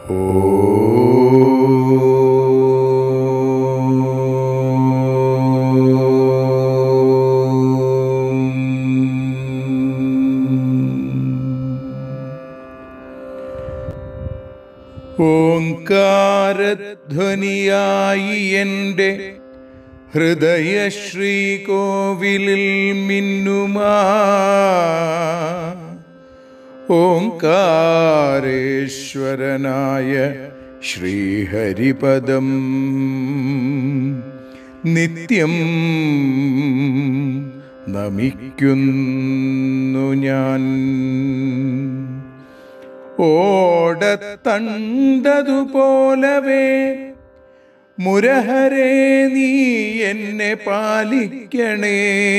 ഓങ്കാരധ്വനിയായി എൻ്റെ ഹൃദയ ശ്രീകോവിലിൽ മിന്നുമാ ഓങ്കാരേശ്വരനായ ശ്രീഹരിപദം നിത്യം നമിക്കുന്നു ഞാൻ ഓടത്തണ്ടതുപോലവേ മുരഹരേ നീ എന്നെ പാലിക്കണേ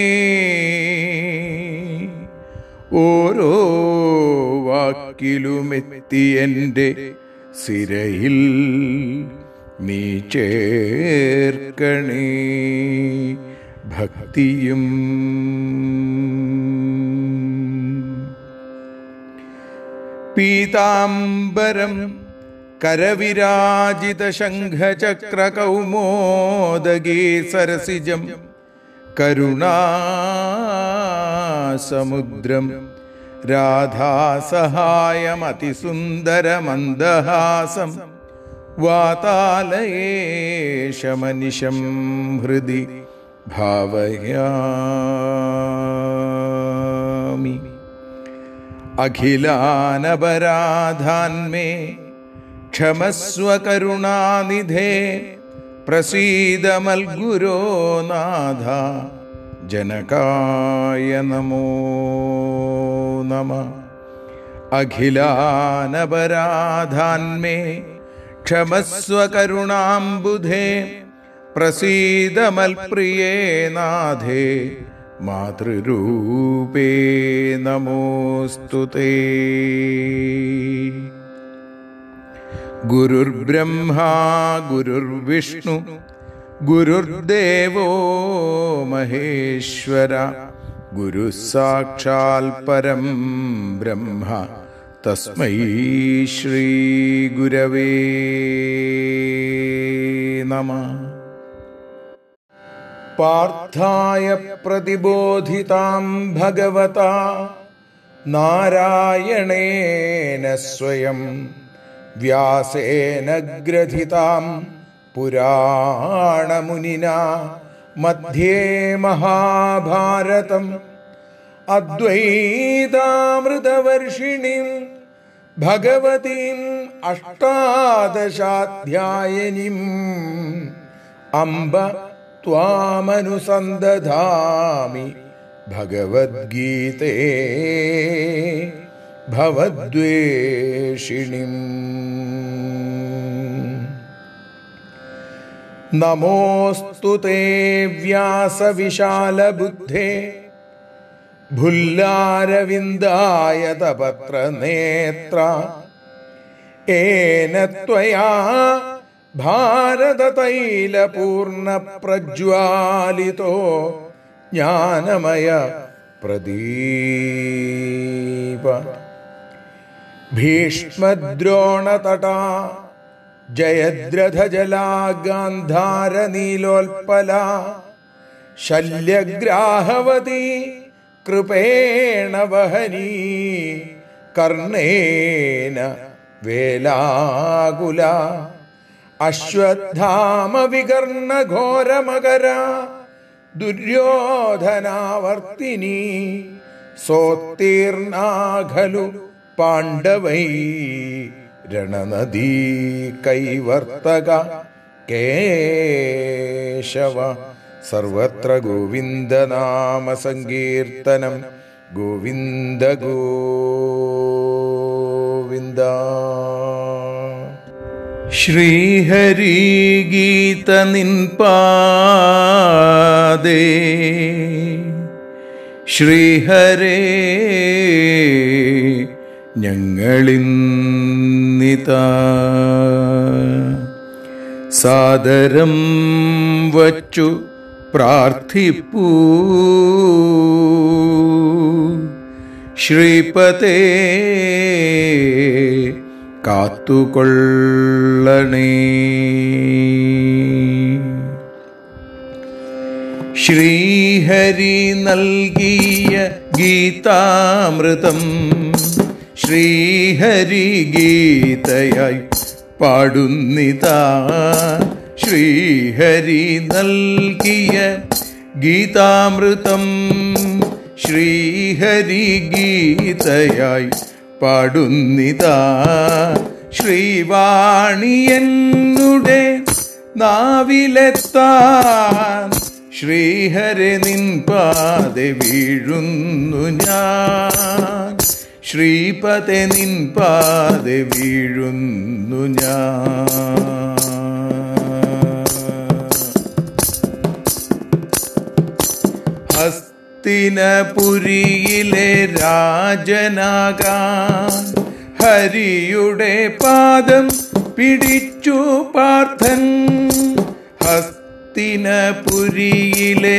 ഓരോ വാക്കിലുമെത്തി എൻ്റെ സിരയിൽ നീ ചേർക്കണേ ഭക്തിയും പീതാംബരം കരവിരാജിത ശംഖചക്ര കൗമോദഗീ സരസിജം കരുണാസമുദ്രം രാധാസഹായമതിസുന്ദരമന്ദഹാസം വാതാലയേശമനിശം ഹൃദി ഭാവയാമി അഖിലാനപരാധാന്മേ ക്ഷമസ്വ കരുണാനിധേ പ്രസീദമൽഗുരോ നാഥ ജനകായ നമോ നമ അഖിലാനപരാധാന്മേ ക്ഷമസ്വ കരുണാംബുധേ പ്രസീദമൽപ്രിയേ നാഥേ മാതൃരൂപേ നമോസ്തു തേ ഗുരുർബ്രഹ്മാ ഗുരുർവിഷ്ണു ഗുരുർദേവോ മഹേശ്വര ഗുരു സാക്ഷാൽ പരം ബ്രഹ്മ തസ്മൈ ശ്രീ ഗുരവേ നമ പാർത്ഥായ പ്രതിബോധിതാം ഭഗവതാ നാരായണേന സ്വയം വ്യാസേന ഗ്രഥിതാം പുരാണമുനിന മധ്യേ മഹാഭാരതം അദ്വൈതാമൃതവർഷിണീം ഭഗവതീം അഷ്ടാദശാധ്യായനിം അംബ ത്വാമനുസന്ദധാമി ഭഗവദ്ഗീതേ ഭവദ്വേഷിണിം നമോസ്തു തേ വ്യാസവിശാലബുദ്ധേ ഭുല്ലാരവിന്ദായ തപത്രനേത്ര ഏന ത്വയാ ഭാരതതൈലപൂർണപ്രജ്വാലിതോ ജ്ഞാനമയ പ്രദീപ ഭീഷ്മദ്രോണതടാ ജയദ്രഥജലാ ഗാന്ധാരനീലോൽപല ശല്യഗ്രാഹവതി കൃപേണ വഹനീ കർണേന വേലാകുല അശ്വത്ഥാമ വികർണ ഘോരമകര ദുര്യോധനാവർത്തിനി സോത്തീർണാഖലു പാണ്ഡവൈ രണനദീ കൈവർത്തക കേശവ സർവത്ര ഗോവിന്ദനാമ സങ്കീർത്തനം ഗോവിന്ദ ഗോവിന്ദ ശ്രീഹരിഗീത നിൻപാദേ ശ്രീഹരേ ഞങ്ങളിന്നിതാ സാദരം വച്ചു പ്രാർത്ഥിപ്പൂ ശ്രീപതേ കാത്തുകൊള്ളണേ ശ്രീഹരി നൽകിയ ഗീതാമൃതം ശ്രീഹരി ഗീതയായി പാടുന്നിതാ ശ്രീഹരി നൽകിയ ഗീതാമൃതം ശ്രീഹരി ഗീതയായി പാടുന്നിതാ ശ്രീവാണിയന്നുടെ നാവിലെത്താൻ ശ്രീഹരെ നിൻ പാതെ വീഴുന്നു ഞാൻ ശ്രീപതെ നിൻ പാതെ വീഴുന്നു ഞാൻ ഹസ്തിനപുരിയിലെ രാജനാകാൻ ഹരിയുടെ പാദം പിടിച്ചു പാർത്ഥൻ ഹസ്തിനപുരിയിലെ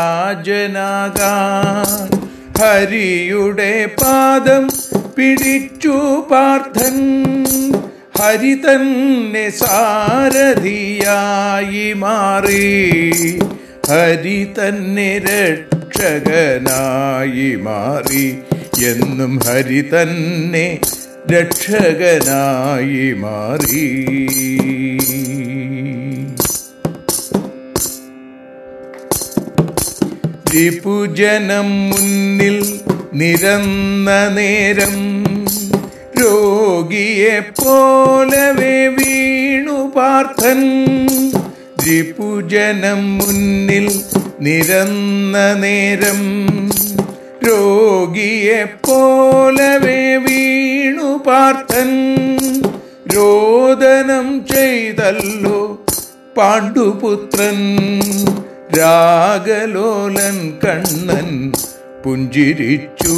രാജനാകാൻ ഹരിയുടെ പാദം പിടിച്ചു പാർത്ഥൻ ഹരി തന്നെ സാരഥിയായി മാറി ഹരി തന്നെ രക്ഷകനായി മാറി എന്നും ഹരി തന്നെ രക്ഷകനായി മാറി രിപുജനം മുന്നിൽ നിരന്ന നേരം രോഗിയെ പോലവേ വീണു പാർത്ഥൻ രിപുജനം മുന്നിൽ നിരന്ന നേരം രോഗിയെ പോലവേ വീണു പാർത്ഥൻ രോദനം ചെയ്തല്ലോ പാണ്ഡുപുത്രൻ രാഗലോലൻ കണ്ണൻ പുഞ്ചിരിച്ചു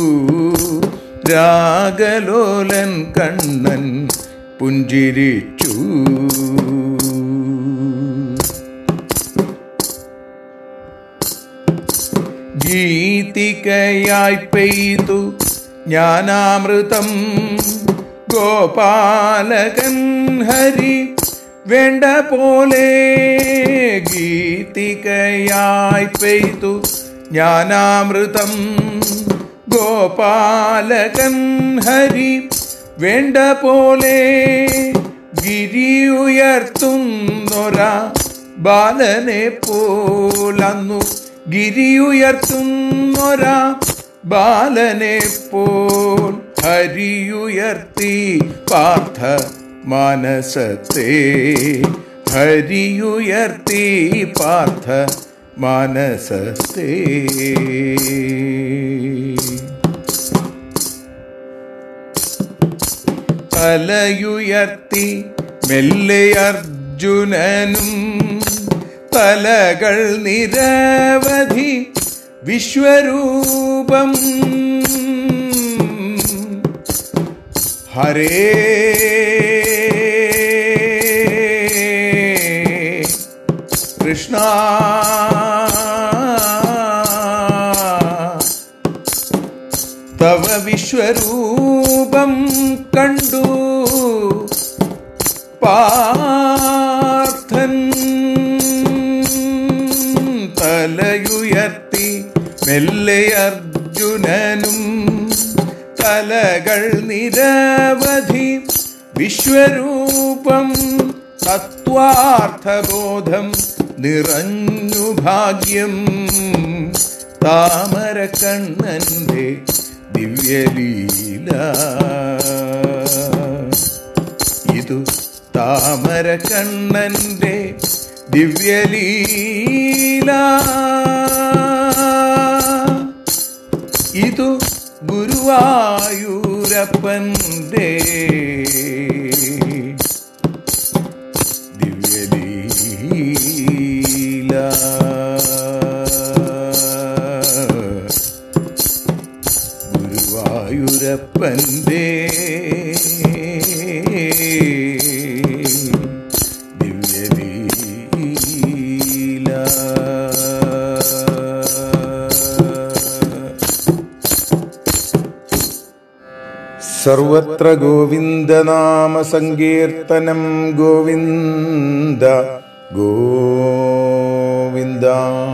രാഗലോലൻ കണ്ണൻ പുഞ്ചിരിച്ചു ഗീതികയായി പെയ്തു ജ്ഞാനാമൃതം ഗോപാലകൻ ഹരി വേണ്ട പോലെ ഗീതികയായി പെയ്തു ജ്ഞാനാമൃതം ഗോപാലകൻ ഹരി വേണ്ട പോലെ ഗിരി ഉയർത്തുന്നൊരാ ബാലനെ പോലന്നു ഗിരി ഉയർത്തുന്നൊരാ ബാലനെ പോൽ ഹരിയുയർത്തി പാർത്ഥ മാനസത്തെ ഹരിയുയർത്തി പാർത്ഥ മാനസത്തെ തലയുയർത്തി മെല്ലെ അർജുനനും തലകൾ നിരവധി വിശ്വരൂപം ഹരേ കൃഷ്ണ തവ വിശ്വരൂപം കണ്ടു പാർത്ഥൻ തലയുയർത്തി മെല്ലെ അർജുനനും തലകൾ നിരവധി വിശ്വരൂപം തത്വാർത്ഥബോധം നിറഞ്ഞു ഭാഗ്യം താമര കണ്ണന്റെ ദിവ്യലീല ഇതു താമര കണ്ണന്റെ ദിവ്യലീല ഇതു ഗുരുവായൂരപ്പൻ്റെ ദിവ്യലീല ഗുരുവായൂരപ്പൻ്റെ ദിവ്യലീല സർവത്ര ഗോവിന്ദനാമ സങ്കീർത്തനം ഗോവിന്ദ ഗോവിന്ദ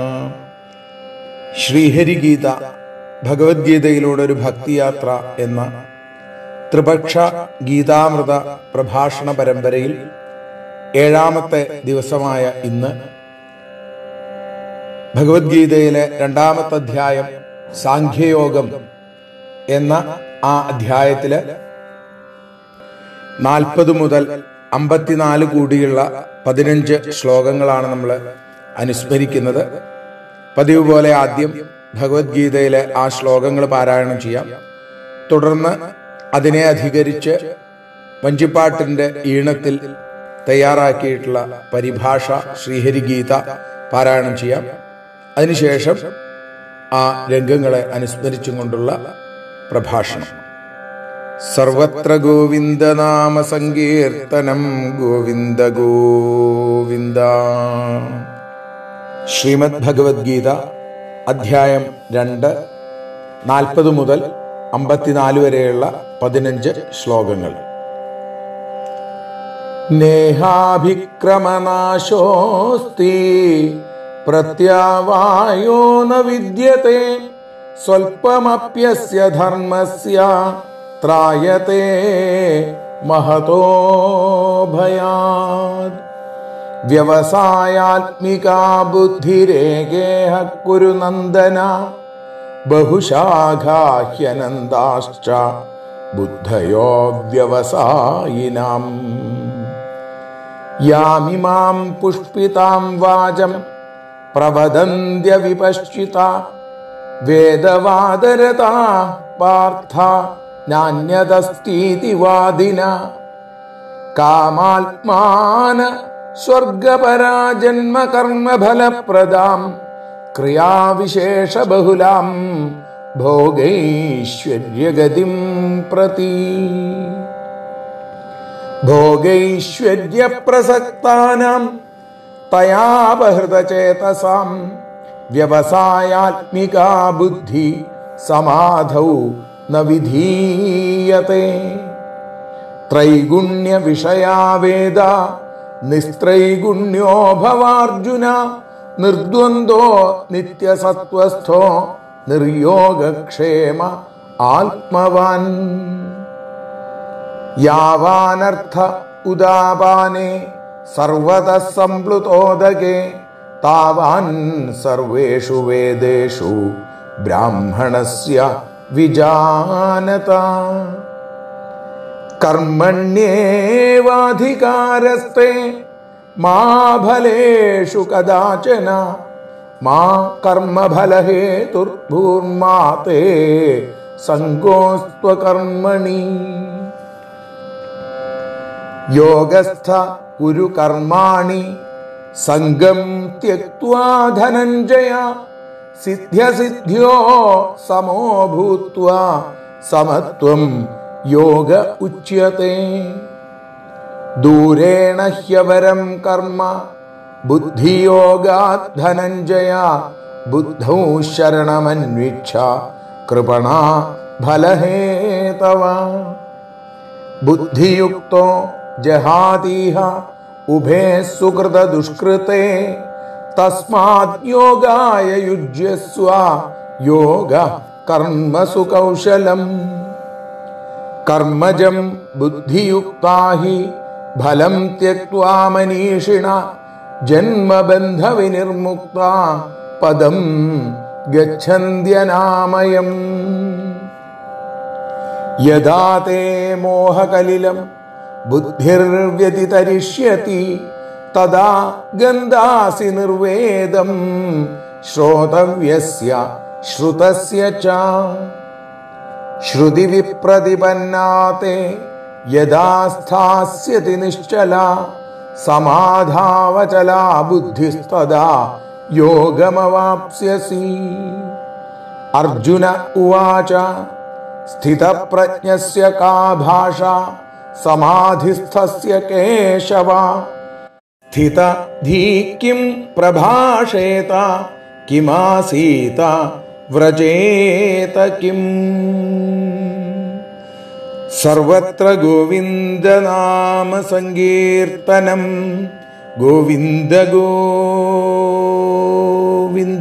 ശ്രീഹരിഗീത ഭഗവത്ഗീതയിലൂടെ ഒരു ഭക്തിയാത്ര എന്ന ത്രിപക്ഷ ഗീതാമൃത പ്രഭാഷണ പരമ്പരയിൽ ഏഴാമത്തെ ദിവസമായ ഇന്ന് ഭഗവത്ഗീതയിലെ രണ്ടാമത്തെ അധ്യായം സാഖ്യയോഗം എന്ന ആ അധ്യായത്തില് നാൽപ്പത് മുതൽ അമ്പത്തിനാല് കൂടിയുള്ള പതിനഞ്ച് ശ്ലോകങ്ങളാണ് നമ്മൾ അനുസ്മരിക്കുന്നത് പതിവ് പോലെ ആദ്യം ഭഗവത്ഗീതയിലെ ആ ശ്ലോകങ്ങൾ പാരായണം ചെയ്യാം തുടർന്ന് അതിനെ അധികരിച്ച് വഞ്ചിപ്പാട്ടിന്റെ ഈണത്തിൽ തയ്യാറാക്കിയിട്ടുള്ള പരിഭാഷ ശ്രീഹരിഗീത പാരായണം ചെയ്യാം അതിനുശേഷം ആ രംഗങ്ങളെ അനുസ്മരിച്ചും കൊണ്ടുള്ള പ്രഭാഷണം സർവത്ര ഗോവിന്ദനാമ സങ്കീർത്തനം ഗോവിന്ദ ഗോവിന്ദ ശ്രീമദ് ഭഗവത്ഗീത അധ്യായം രണ്ട് നാൽപ്പത് മുതൽ അമ്പത്തിനാല് വരെയുള്ള പതിനഞ്ച് ശ്ലോകങ്ങൾ നേഹാഭിക്രമനാശോസ്തി പ്രത്യാവായോ ന വിദ്യത്തെ സ്വൽപ്പമപ്യസ്യ ധർമ്മസ്യ ത്രായത്തെ മഹതോ ഭയാത് വ്യവസായാത്മികാ ബുദ്ധിരേഗേഹ കുരു നന്ദന ബഹുശാഖാഹ്യനന്ദാശ്ച ബുദ്ധയോ വ്യവസായിനാം യാമിമാം പുഷ്പിതാം വാചം പ്രവദന്ത്യ വിപശ്ചിത വേദവാദരതാ പാർത്ഥ നാന്യതസ്തീതി വാദിന കാമാത്മാന സ്വർഗപരാജന്മ കർമ്മഫലപ്രദാം ക്രിയാവിശേഷബഹുലാം ഭോഗൈശ്വര്യഗതിം പ്രതി ഭോഗൈശ്വര്യപ്രസക്താനാം തയാപഹൃതചേതസാം വ്യവസായാത്മികാ ബുദ്ധി സമാധൗ ന വിധീയത്തെ ത്രൈഗുണ്യവിഷയാ വേദ നിസ്ത്രൈഗുണ്യോ ഭവാർജുന നിർദ്വന്ദ്വോ നിത്യസത്വസ്ഥോ നിർയോഗക്ഷേമ ആത്മവാൻ യാവാനർത്ഥ ഉദാപാനെ സർവത സംപ്ലുതോദകേ താവാൻ സർവേഷു വേദേഷു ബ്രാഹ്മണസ്യ വിജാനത കർമ്മണ്യേവാധികാരസ്തേ മാ ഫലേഷു കദാചന മാ കർമ്മഫലഹേതുർഭൂർമാ തേ സങ്കോസ്ത്വകർമ്മണി യോഗസ്ഥ കുരു കർമാണി സംഗം ത്യക്വാ ധനഞ്ജയ സിദ്ധ്യസിദ്ധ്യോ സമോ ഭൂത്വാ സമത്വം യോഗ ഉച്യത്തെ ദൂരേണ ഹ്യവരം കർമ്മ ബുദ്ധിയോഗാത് ധനഞ്ജയ ബുദ്ധൗ ശരണമന്വിച്ഛ കൃപണ ഫലഹേതവ ബുദ്ധിയുക്തോ ജഹാതീഹ ഉഭേ സുകൃത ദുഷ്കൃതേ തസ്മാത് യോഗായ യുജ്യസ്വ യോഗ കർമ്മസു കൗശലം കർമ്മജം ബുദ്ധിയുക്താ ഹി ഫലം ത്യക്വാ മനീഷിണ ജന്മബന്ധവിനിർമുക്ത പദം ഗച്ഛന്ത്യനാമയം യഥാ തേ മോഹകലിലം ബുദ്ധിർവ്യതിതരിഷ്യതി തദാ ഗന്ധാസി നിർവേദം ശ്രോതവ്യസ്യ ശ്രുതസ്യ ച ശ്രുതി വിപ്രതിപന്നാത്തെ യഥാ സ്ഥാസ്യതി നിശ്ചല സമാധാവചലാ ബുദ്ധിസ്തദാ യോഗമവാപ്സ്യസി അർജുന ഉവാച സ്ഥിതപ്രജ്ഞസ്യ കാ ഭാഷ സമാധിസ്ഥസ്യ കേശവ സ്ഥിതധീ കിം പ്രഭാഷേത കിമാസീത വ്രജേത കിം സർവത്ര ഗോവിന്ദനാമ സങ്കീർത്തനം ഗോവിന്ദ ഗോവിന്ദ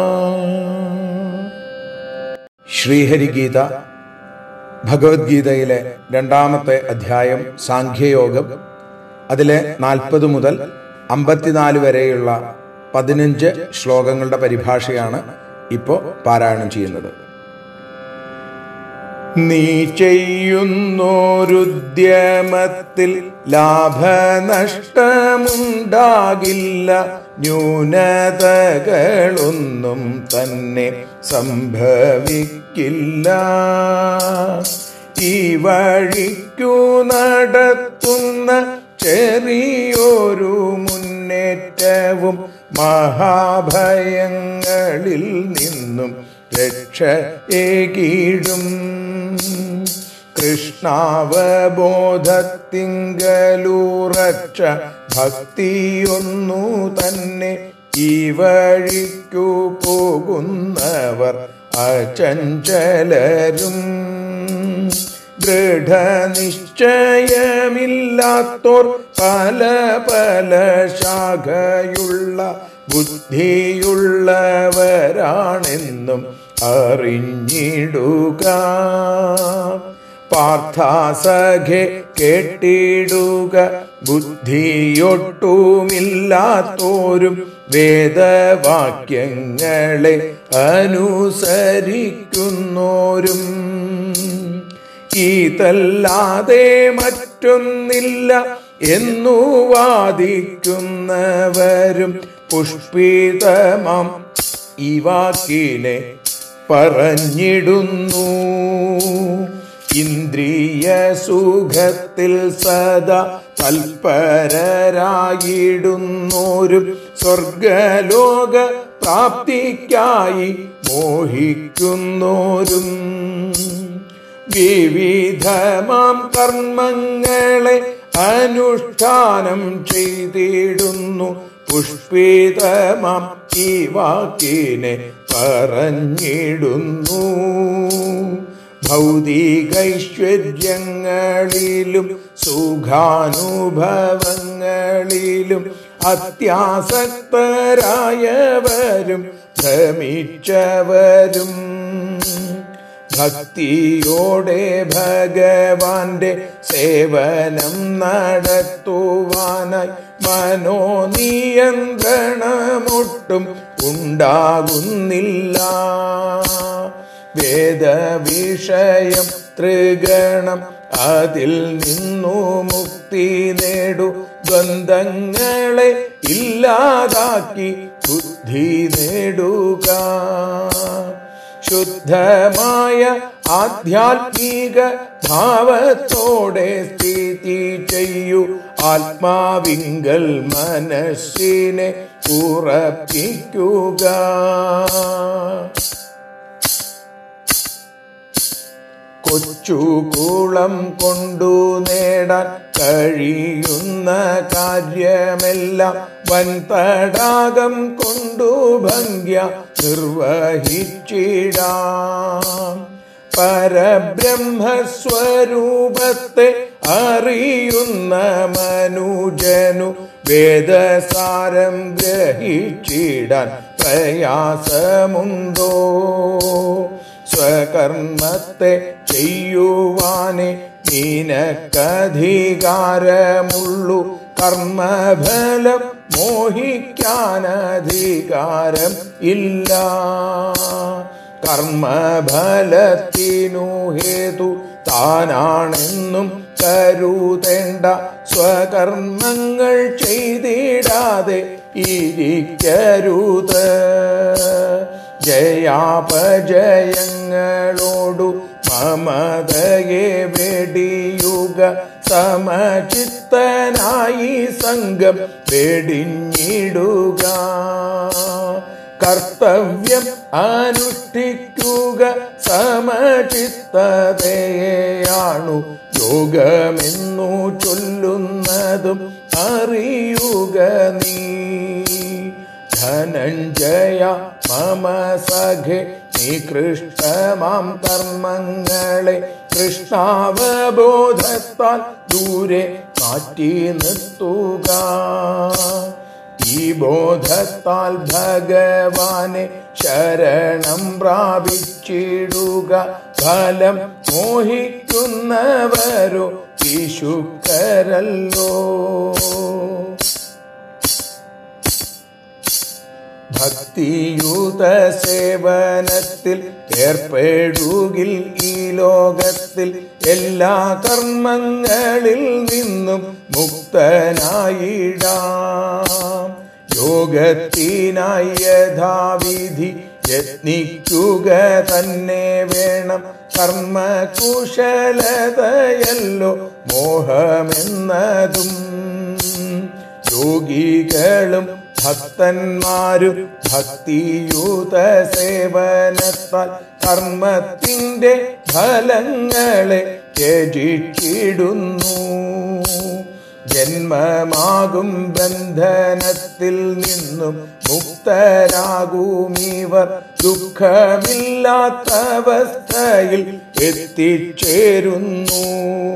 ശ്രീഹരിഗീത ഭഗവത്ഗീതയിലെ രണ്ടാമത്തെ അധ്യായം സാഖ്യയോഗം അതിലെ നാൽപ്പത് മുതൽ അമ്പത്തിനാല് വരെയുള്ള പതിനഞ്ച് ശ്ലോകങ്ങളുടെ പരിഭാഷയാണ് ഇപ്പോൾ പാരായണം ചെയ്യുന്നത് നീ ചെയ്യുന്നോരുദ്യമത്തിൽ ലാഭനഷ്ടമുണ്ടാകില്ല ന്യൂനതകളൊന്നും തന്നെ സംഭവിക്കില്ല ഈ വഴിക്കു നടത്തുന്ന ചെറിയൊരു മുന്നേറ്റവും മഹാഭയങ്ങളിൽ നിന്നും രക്ഷ ഏകീടും കൃഷ്ണാവബോധത്തിങ്കലൂറച്ച ഭക്തിയൊന്നു തന്നെ ഈ വഴിക്കു പോകുന്നവർ അചഞ്ചലരും ദൃഢനിശ്ചയമില്ലാത്തോർ പല പല ശാഖയുള്ള ബുദ്ധിയുള്ളവരാണെന്നും അറിഞ്ഞിടുക പാർത്ഥാസഖെ കേട്ടിടുക ബുദ്ധിയൊട്ടുമില്ലാത്തോരും വേദവാക്യങ്ങളെ അനുസരിക്കുന്നോരും ഇതല്ലാതെ മറ്റൊന്നില്ല എന്നു വാദിക്കുന്നവരും പുഷ്പിതമാം ഈ വാക്കിനെ പറഞ്ഞിടുന്നു ഇന്ദ്രിയ സുഖത്തിൽ സദാ തൽപരരായിടുന്നോരും സ്വർഗലോക പ്രാപ്തിക്കായി മോഹിക്കുന്നോരും വിവിധമാം കർമ്മങ്ങളെ അനുഷ്ഠാനം ചെയ്തിടുന്നു പുഷ്പിതമാം ഈ വാക്കിനെ പറഞ്ഞിടുന്നു ഭൗതികൈശ്വര്യങ്ങളിലും സുഖാനുഭവങ്ങളിലും അത്യാസക്തരായവരും ഭ്രമിച്ചവരും ഭക്തിയോടെ ഭഗവാന്റെ സേവനം നടത്തുവാനായി മനോനിയന്ത്രണമൊട്ടും ഉണ്ടാകുന്നില്ല വേദവിഷയം ത്രിഗണം അതിൽ നിന്നു മുക്തി നേടു ബന്ധങ്ങളെ ഇല്ലാതാക്കി ബുദ്ധി നേടുക ശുദ്ധമായ ആധ്യാത്മിക ഭാവത്തോടെ സ്ഥിതി ചെയ്യൂ ആത്മാവിങ്കൽ മനസ്സിനെ ഉറപ്പിക്കുക കൊച്ചുകുളം കൊണ്ടു നേടാൻ കഴിയുന്ന കാര്യമെല്ലാം വൻതടാകം കൊണ്ടു ഭംഗ്യ നിർവഹിച്ചിടാം പരബ്രഹ്മസ്വരൂപത്തെ അറിയുന്ന മനുജനു വേദസാരം ഗ്രഹിച്ചിടാൻ പ്രയാസമുണ്ടോ സ്വകർമ്മത്തെ ചെയ്യുവാനെ നിനക്കധികാരമുള്ളു കർമ്മഫലം മോഹിക്കാനധികാരം ഇല്ല കർമ്മഫലത്തിനു ഹേതു താനാണെന്നും കരുതേണ്ട സ്വകർമ്മങ്ങൾ ചെയ്തിടാതെ ഇരിക്കരുത് ജയാപജയങ്ങളോടു മമതയെ വെടിയുക സമചിത്തനായി സംഘം വെടിഞ്ഞിടുക കർത്തവ്യം അനുഷ്ഠിക്കുക സമചിത്തതയാണു യോഗമെന്നു ചൊല്ലുന്നതും അറിയുക നീ ധനഞ്ജയ മമ സഖെ നികൃഷ്ടമാം കർമ്മങ്ങളെ കൃഷ്ണാവബോധത്താൽ ദൂരെ മാറ്റി നിർത്തുക ഈ ബോധത്താൽ ഭഗവാനെ ശരണം പ്രാപിച്ചിടുക ഫലം മോഹിക്കുന്നവരോ വിശുക്കരല്ലോ ഭക്തിയുത സേവനത്തിൽ ഏർപ്പെടുകിൽ ഈ ലോകത്തിൽ എല്ലാ കർമ്മങ്ങളിൽ നിന്നും മുക്തനായിടാം യോഗത്തിനായി യഥാവിധി യത്നിക്കുക തന്നെ വേണം കർമ്മകുശലതയല്ലോ മോഹമെന്നതും യോഗികളും ഭക്തന്മാരും ഭക്തിയുത സേവനത്താൽ കർമ്മത്തിന്റെ ഫലങ്ങളെ ത്യജിച്ചിടുന്നു ജന്മമാകും ബന്ധനത്തിൽ നിന്നും മുക്തരാകുമിവർ ദുഃഖമില്ലാത്തവസ്ഥയിൽ എത്തിച്ചേരുന്നു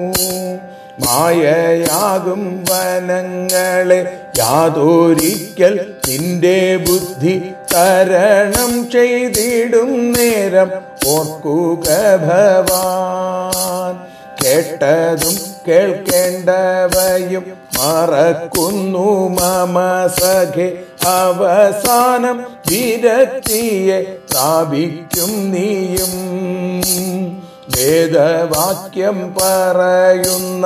മായയാകും വനങ്ങളെ യാതൊരിക്കൽ നിന്റെ ബുദ്ധി തരണം ചെയ്തിടും നേരം ഓർക്കുക ഭവാൻ കേട്ടതും കേൾക്കേണ്ടവയും മറക്കുന്നു മമ സഖെ അവസാനം വിരക്തിയെ പ്രാപിക്കും നീയും വേദവാക്യം പറയുന്ന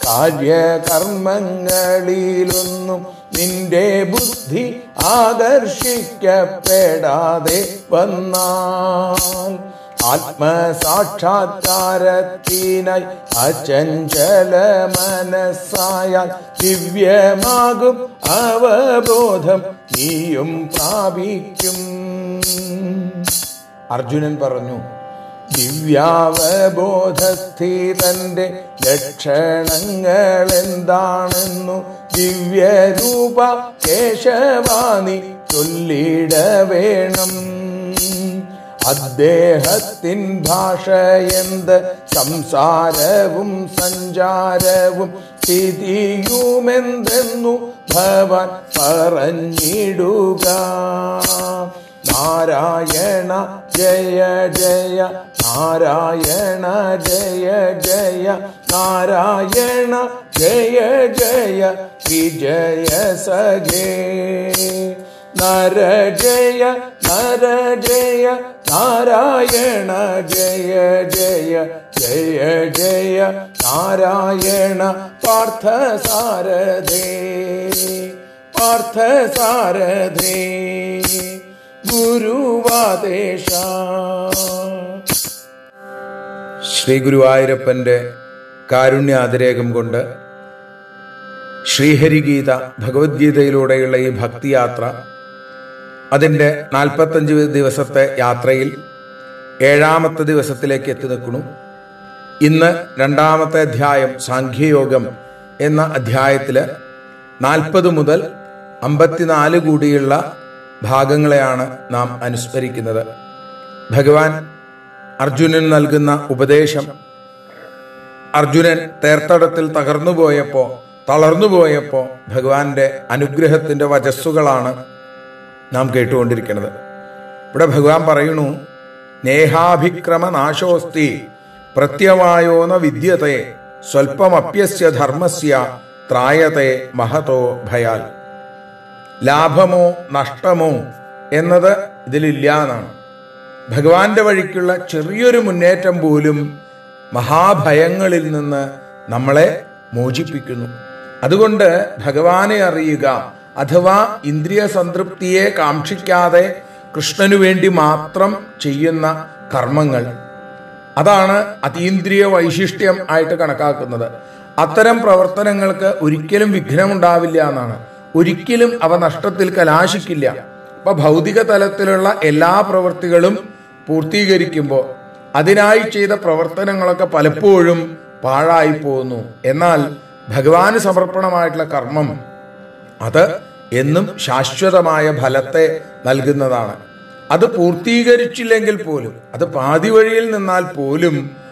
കാര്യകർമ്മങ്ങളിലൊന്നും നിന്റെ ബുദ്ധി ആകർഷിക്കപ്പെടാതെ വന്നാൽ ആത്മസാക്ഷാത്കാരത്തിനായി അചഞ്ചല മനസ്സായാൽ ദിവ്യമാകും അവബോധം നീയും പ്രാപിക്കും അർജുനൻ പറഞ്ഞു ദിവ്യാവബോധസ്ഥിതന്റെ ലക്ഷണങ്ങൾ എന്താണെന്നു ദിവ്യരൂപ കേശവാണി ചൊല്ലിട വേണം അദ്ദേഹത്തിൻ ഭാഷ എന്ത് സംസാരവും സഞ്ചാരവും സ്ഥിതിയുമെന്തെന്നു ഭവൻ പറഞ്ഞിടുക നാരായണ ജയ ജയ നാരായണ ജയ ജയ നാരായണ ജയ ജയ വിജയ സഖേ നര ജയ നര ജയ നാരായണ ജയ ജയ ജയ ജയ നാരായണ പാർത്ഥ സാരഥേ പാർത്ഥ സാരഥേ ഗുരുവാദേശ ശ്രീ ഗുരുവായൂരപ്പന്റെ കാരുണ്യാതിരേകം കൊണ്ട് ശ്രീഹരിഗീത ഭഗവത്ഗീതയിലൂടെയുള്ള ഈ ഭക്തിയാത്ര അതിൻ്റെ നാൽപ്പത്തഞ്ച് ദിവസത്തെ യാത്രയിൽ ഏഴാമത്തെ ദിവസത്തിലേക്ക് എത്തി നിൽക്കുന്നു ഇന്ന് രണ്ടാമത്തെ അധ്യായം സാഖ്യയോഗം എന്ന അധ്യായത്തിൽ നാൽപ്പത് മുതൽ അമ്പത്തിനാല് കൂടിയുള്ള ഭാഗങ്ങളെയാണ് നാം അനുസ്മരിക്കുന്നത് ഭഗവാൻ അർജുനൻ നൽകുന്ന ഉപദേശം അർജുനൻ തേർത്തടത്തിൽ തകർന്നു പോയപ്പോ തളർന്നു പോയപ്പോ ഭഗവാന്റെ അനുഗ്രഹത്തിന്റെ വചസ്സുകളാണ് നാം കേട്ടുകൊണ്ടിരിക്കുന്നത് ഇവിടെ ഭഗവാൻ പറയുന്നു നേഹാഭിക്രമ നാശോസ്തി പ്രത്യവായോന വിദ്യത്തെ സ്വൽപ്പമപ്യസ്യ ധർമ്മസ്യ ത്രായത്തെ മഹതോ ഭയാൽ ലാഭമോ നഷ്ടമോ എന്നത് ഇതിലില്ല എന്നാണ് ഭഗവാന്റെ വഴിക്കുള്ള ചെറിയൊരു മുന്നേറ്റം പോലും മഹാഭയങ്ങളിൽ നിന്ന് നമ്മളെ മോചിപ്പിക്കുന്നു അതുകൊണ്ട് ഭഗവാനെ അറിയുക അഥവാ ഇന്ദ്രിയ സംതൃപ്തിയെ കാക്ഷിക്കാതെ കൃഷ്ണനു വേണ്ടി മാത്രം ചെയ്യുന്ന കർമ്മങ്ങൾ അതാണ് അതീന്ദ്രിയ വൈശിഷ്ട്യം ആയിട്ട് കണക്കാക്കുന്നത് അത്തരം പ്രവർത്തനങ്ങൾക്ക് ഒരിക്കലും വിഘ്നമുണ്ടാവില്ല എന്നാണ് ഒരിക്കലും അവ നഷ്ടത്തിൽ കലാശിക്കില്ല അപ്പൊ ഭൗതിക തലത്തിലുള്ള എല്ലാ പ്രവൃത്തികളും പൂർത്തീകരിക്കുമ്പോൾ അതിനായി ചെയ്ത പ്രവർത്തനങ്ങളൊക്കെ പലപ്പോഴും പാഴായി പോകുന്നു എന്നാൽ ഭഗവാന് സമർപ്പണമായിട്ടുള്ള കർമ്മം അത് എന്നും ശാശ്വതമായ ഫലത്തെ നൽകുന്നതാണ് അത് പൂർത്തീകരിച്ചില്ലെങ്കിൽ പോലും അത് പാതി വഴിയിൽ നിന്നാൽ പോലും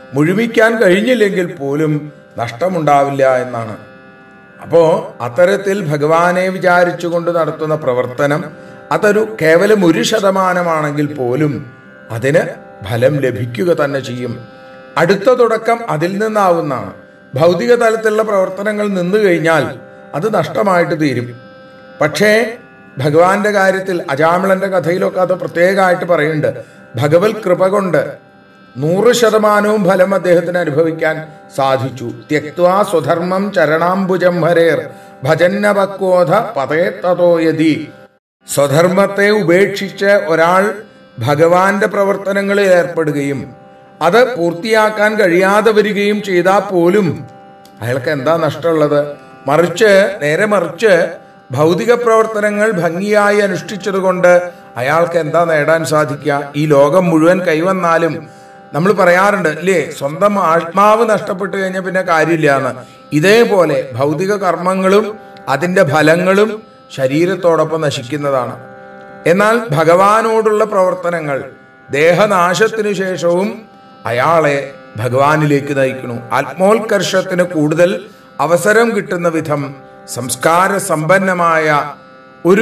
മുഴുമിക്കാൻ കഴിഞ്ഞില്ലെങ്കിൽ പോലും നഷ്ടമുണ്ടാവില്ല എന്നാണ് അപ്പോ അത്തരത്തിൽ ഭഗവാനെ വിചാരിച്ചുകൊണ്ട് നടത്തുന്ന പ്രവർത്തനം അതൊരു കേവലം ഒരു ശതമാനമാണെങ്കിൽ പോലും അതിന് ഫലം ലഭിക്കുക തന്നെ ചെയ്യും അടുത്ത തുടക്കം അതിൽ നിന്നാവുന്നതാണ് ഭൗതിക തലത്തിലുള്ള പ്രവർത്തനങ്ങൾ നിന്നു കഴിഞ്ഞാൽ അത് നഷ്ടമായിട്ട് തീരും പക്ഷേ ഭഗവാന്റെ കാര്യത്തിൽ അജാമിളന്റെ കഥയിലൊക്കെ അത് പ്രത്യേകമായിട്ട് പറയുന്നുണ്ട് ഭഗവത് കൃപ കൊണ്ട് നൂറ് ശതമാനവും ഫലം അദ്ദേഹത്തിന് അനുഭവിക്കാൻ സാധിച്ചു ത്യക്വാ സ്വധർമ്മം ചരണാംബുജം ഹരേർ ഭജന്നപക്വോധ പതേ തതോ യതി സ്വധർമ്മത്തെ ഉപേക്ഷിച്ച് ഒരാൾ ഭഗവാന്റെ പ്രവർത്തനങ്ങളിൽ ഏർപ്പെടുകയും അത് പൂർത്തിയാക്കാൻ കഴിയാതെ വരികയും ചെയ്താൽ പോലും അയാൾക്ക് എന്താ നഷ്ടമുള്ളത് മറിച്ച് നേരെ മറിച്ച് ഭൗതിക പ്രവർത്തനങ്ങൾ ഭംഗിയായി അനുഷ്ഠിച്ചതുകൊണ്ട് അയാൾക്ക് എന്താ നേടാൻ സാധിക്കുക ഈ ലോകം മുഴുവൻ കൈവന്നാലും നമ്മൾ പറയാറുണ്ട് ഇല്ലേ സ്വന്തം ആത്മാവ് നഷ്ടപ്പെട്ടു കഴിഞ്ഞാൽ പിന്നെ കാര്യമില്ല എന്ന് ഇതേപോലെ ഭൗതിക കർമ്മങ്ങളും അതിന്റെ ഫലങ്ങളും ശരീരത്തോടൊപ്പം നശിക്കുന്നതാണ് എന്നാൽ ഭഗവാനോടുള്ള പ്രവർത്തനങ്ങൾ ദേഹനാശത്തിനു ശേഷവും അയാളെ ഭഗവാനിലേക്ക് നയിക്കുന്നു ആത്മോത്കർഷത്തിന് കൂടുതൽ അവസരം കിട്ടുന്ന വിധം സംസ്കാര സമ്പന്നമായ ഒരു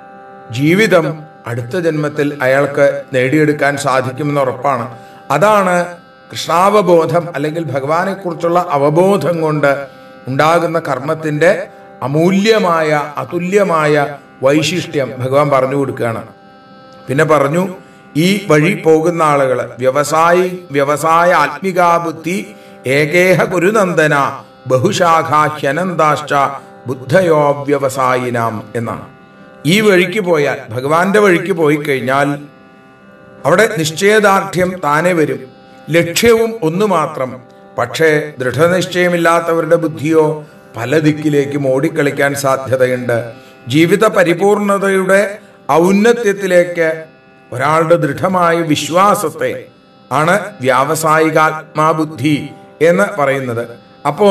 ജീവിതം അടുത്ത ജന്മത്തിൽ അയാൾക്ക് നേടിയെടുക്കാൻ സാധിക്കുമെന്ന് ഉറപ്പാണ് അതാണ് കൃഷ്ണാവബോധം അല്ലെങ്കിൽ ഭഗവാനെ കുറിച്ചുള്ള അവബോധം കൊണ്ട് ഉണ്ടാകുന്ന കർമ്മത്തിന്റെ അമൂല്യമായ അതുല്യമായ വൈശിഷ്ട്യം ഭഗവാൻ പറഞ്ഞു കൊടുക്കുകയാണ് പിന്നെ പറഞ്ഞു ഈ വഴി പോകുന്ന ആളുകൾ വ്യവസായി വ്യവസായ ആത്മികാബുദ്ധി ഏകേഹ ഗുരുനന്ദന ബഹുശാഖാഹ്യനന്താശ്ച ബുദ്ധയോ വ്യവസായിനാം എന്നാണ് ഈ വഴിക്ക് പോയാൽ ഭഗവാന്റെ വഴിക്ക് പോയി കഴിഞ്ഞാൽ അവിടെ നിശ്ചയദാർഢ്യം താനെ വരും ലക്ഷ്യവും ഒന്നു മാത്രം പക്ഷേ ദൃഢനിശ്ചയമില്ലാത്തവരുടെ ബുദ്ധിയോ പല ദിക്കിലേക്കും ഓടിക്കളിക്കാൻ സാധ്യതയുണ്ട് ജീവിത പരിപൂർണതയുടെ ഔന്നത്യത്തിലേക്ക് ഒരാളുടെ ദൃഢമായ വിശ്വാസത്തെ ആണ് വ്യാവസായികാത്മാബുദ്ധി എന്ന് പറയുന്നത് അപ്പോ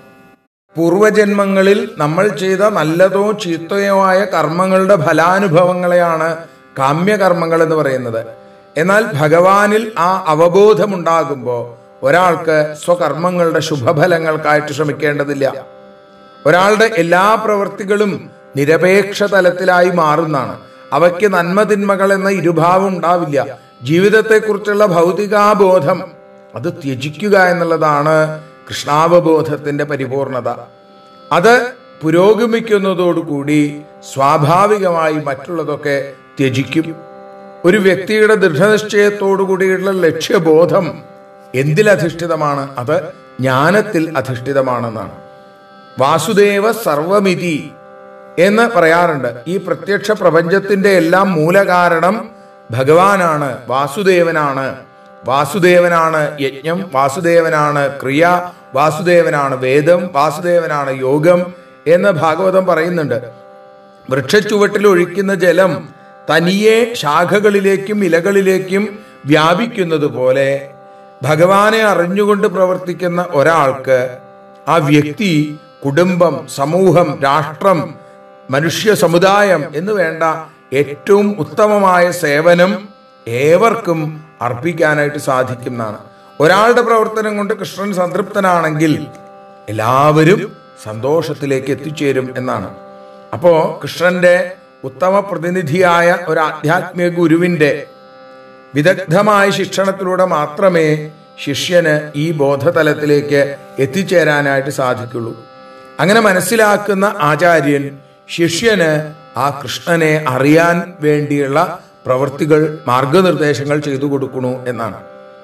പൂർവജന്മങ്ങളിൽ നമ്മൾ ചെയ്ത നല്ലതോ ചീത്തയോ ആയ കർമ്മങ്ങളുടെ ഫലാനുഭവങ്ങളെയാണ് കാമ്യകർമ്മങ്ങൾ എന്ന് പറയുന്നത് എന്നാൽ ഭഗവാനിൽ ആ അവബോധമുണ്ടാകുമ്പോൾ ഒരാൾക്ക് സ്വകർമ്മങ്ങളുടെ ശുഭഫലങ്ങൾക്കായിട്ട് ശ്രമിക്കേണ്ടതില്ല ഒരാളുടെ എല്ലാ പ്രവൃത്തികളും നിരപേക്ഷ തലത്തിലായി മാറുന്നതാണ് അവയ്ക്ക് നന്മതിന്മകൾ എന്ന ഇരുഭാവം ഉണ്ടാവില്ല ജീവിതത്തെക്കുറിച്ചുള്ള ഭൗതികാബോധം അത് ത്യജിക്കുക എന്നുള്ളതാണ് കൃഷ്ണാവബോധത്തിന്റെ പരിപൂർണത അത് പുരോഗമിക്കുന്നതോടുകൂടി സ്വാഭാവികമായി മറ്റുള്ളതൊക്കെ ത്യജിക്കും ഒരു വ്യക്തിയുടെ ദൃഢനിശ്ചയത്തോടുകൂടിയുള്ള ലക്ഷ്യബോധം എന്തിലധിഷ്ഠിതമാണ് അത് ജ്ഞാനത്തിൽ അധിഷ്ഠിതമാണെന്നാണ് വാസുദേവ സർവമിതി എന്ന് പറയാറുണ്ട് ഈ പ്രത്യക്ഷ പ്രപഞ്ചത്തിന്റെ എല്ലാം മൂലകാരണം ഭഗവാനാണ് വാസുദേവനാണ് വാസുദേവനാണ് യജ്ഞം വാസുദേവനാണ് ക്രിയ വാസുദേവനാണ് വേദം വാസുദേവനാണ് യോഗം എന്ന് ഭാഗവതം പറയുന്നുണ്ട് വൃക്ഷച്ചുവട്ടിൽ ഒഴിക്കുന്ന ജലം തനിയെ ശാഖകളിലേക്കും ഇലകളിലേക്കും വ്യാപിക്കുന്നത് പോലെ ഭഗവാനെ അറിഞ്ഞുകൊണ്ട് പ്രവർത്തിക്കുന്ന ഒരാൾക്ക് ആ വ്യക്തി കുടുംബം സമൂഹം രാഷ്ട്രം മനുഷ്യ സമുദായം എന്ന് വേണ്ട ഏറ്റവും ഉത്തമമായ സേവനം ഏവർക്കും അർപ്പിക്കാനായിട്ട് സാധിക്കുന്നതാണ് ഒരാളുടെ പ്രവർത്തനം കൊണ്ട് കൃഷ്ണൻ സംതൃപ്തനാണെങ്കിൽ എല്ലാവരും സന്തോഷത്തിലേക്ക് എത്തിച്ചേരും എന്നാണ് അപ്പോ കൃഷ്ണന്റെ ഉത്തമ പ്രതിനിധിയായ ഒരു ആധ്യാത്മിക ഗുരുവിന്റെ വിദഗ്ധമായ ശിക്ഷണത്തിലൂടെ മാത്രമേ ശിഷ്യന് ഈ ബോധതലത്തിലേക്ക് എത്തിച്ചേരാനായിട്ട് സാധിക്കുള്ളൂ അങ്ങനെ മനസ്സിലാക്കുന്ന ആചാര്യൻ ശിഷ്യന് ആ കൃഷ്ണനെ അറിയാൻ വേണ്ടിയുള്ള പ്രവൃത്തികൾ മാർഗനിർദ്ദേശങ്ങൾ ചെയ്തു കൊടുക്കണു എന്നാണ്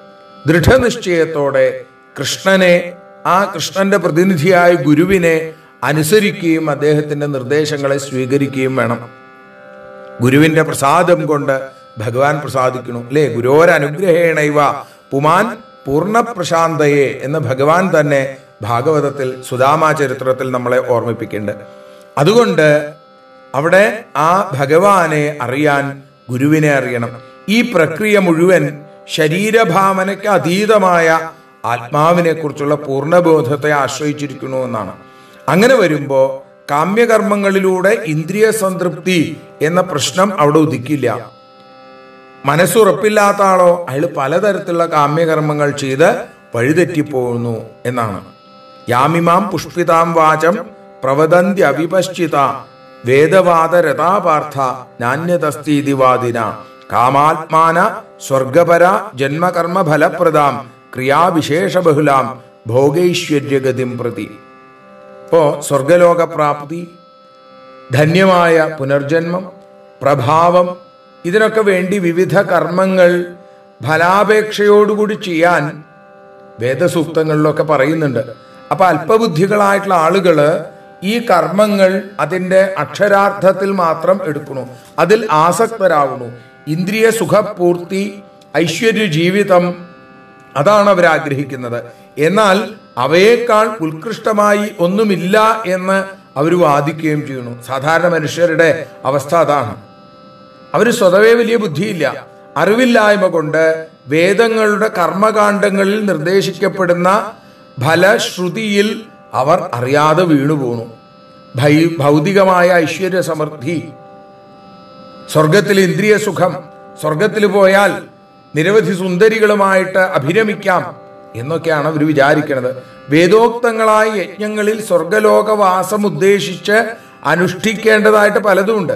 ദൃഢനിശ്ചയത്തോടെ കൃഷ്ണനെ ആ കൃഷ്ണന്റെ പ്രതിനിധിയായ ഗുരുവിനെ അനുസരിക്കുകയും അദ്ദേഹത്തിന്റെ നിർദ്ദേശങ്ങളെ സ്വീകരിക്കുകയും വേണം ഗുരുവിന്റെ പ്രസാദം കൊണ്ട് ഭഗവാൻ പ്രസാദിക്കുന്നു അല്ലേ ഗുരോരനുഗ്രഹേണൈവ പുമാൻ പൂർണ്ണ പ്രശാന്തയെ എന്ന് ഭഗവാൻ തന്നെ ഭാഗവതത്തിൽ സുദാമാ ചരിത്രത്തിൽ നമ്മളെ ഓർമ്മിപ്പിക്കുന്നുണ്ട് അതുകൊണ്ട് അവിടെ ആ ഭഗവാനെ അറിയാൻ ഗുരുവിനെ അറിയണം ഈ പ്രക്രിയ മുഴുവൻ ശരീരഭാവനയ്ക്ക് അതീതമായ ആത്മാവിനെ കുറിച്ചുള്ള പൂർണ്ണബോധത്തെ ആശ്രയിച്ചിരിക്കുന്നു എന്നാണ് അങ്ങനെ വരുമ്പോ കാമ്യകർമ്മങ്ങളിലൂടെ ഇന്ദ്രിയ സംതൃപ്തി എന്ന പ്രശ്നം അവിടെ ഉദിക്കില്ല മനസ്സുറപ്പില്ലാത്ത ആളോ അയാൾ പലതരത്തിലുള്ള കാമ്യകർമ്മങ്ങൾ ചെയ്ത് വഴിതെറ്റിപ്പോകുന്നു എന്നാണ് യാമിമാം പുഷ്പിതാം വാചം പ്രവദന്തി അവിപശ്ചിത വേദവാദ രഥാപാർത്ഥ നാന്യതസ്തീതിവാദിന കാമാത്മാന സ്വർഗപര ജന്മകർമ്മ ഫലപ്രദാം ക്രിയാവിശേഷബഹുലാം ഭോഗൈശ്വര്യഗതിം പ്രതി ഇപ്പോ സ്വർഗലോക പ്രാപ്തി ധന്യമായ പുനർജന്മം പ്രഭാവം ഇതിനൊക്കെ വേണ്ടി വിവിധ കർമ്മങ്ങൾ ഫലാപേക്ഷയോടുകൂടി ചെയ്യാൻ വേദസൂക്തങ്ങളിലൊക്കെ പറയുന്നുണ്ട് അപ്പൊ അല്പബുദ്ധികളായിട്ടുള്ള ആളുകള് ഈ കർമ്മങ്ങൾ അതിന്റെ അക്ഷരാർത്ഥത്തിൽ മാത്രം എടുക്കണു അതിൽ ആസക്തരാകുന്നു ഇന്ദ്രിയ സുഖപൂർത്തി ഐശ്വര്യ ജീവിതം അതാണ് അവർ ആഗ്രഹിക്കുന്നത് എന്നാൽ അവയേക്കാൾ ഉത്കൃഷ്ടമായി ഒന്നുമില്ല എന്ന് അവർ വാദിക്കുകയും ചെയ്യുന്നു സാധാരണ മനുഷ്യരുടെ അവസ്ഥ അതാണ് അവർ സ്വതവേ വലിയ ബുദ്ധിയില്ല അറിവില്ലായ്മ കൊണ്ട് വേദങ്ങളുടെ കർമ്മകാണ്ഡങ്ങളിൽ നിർദ്ദേശിക്കപ്പെടുന്ന ഫലശ്രുതിയിൽ അവർ അറിയാതെ വീണുപോണു ഭൈ ഭൗതികമായ ഐശ്വര്യ സമൃദ്ധി സ്വർഗത്തിൽ ഇന്ദ്രിയ സുഖം സ്വർഗത്തിൽ പോയാൽ നിരവധി സുന്ദരികളുമായിട്ട് അഭിരമിക്കാം എന്നൊക്കെയാണ് അവർ വിചാരിക്കുന്നത് വേദോക്തങ്ങളായ യജ്ഞങ്ങളിൽ സ്വർഗലോകവാസം ഉദ്ദേശിച്ച് അനുഷ്ഠിക്കേണ്ടതായിട്ട് പലതുമുണ്ട്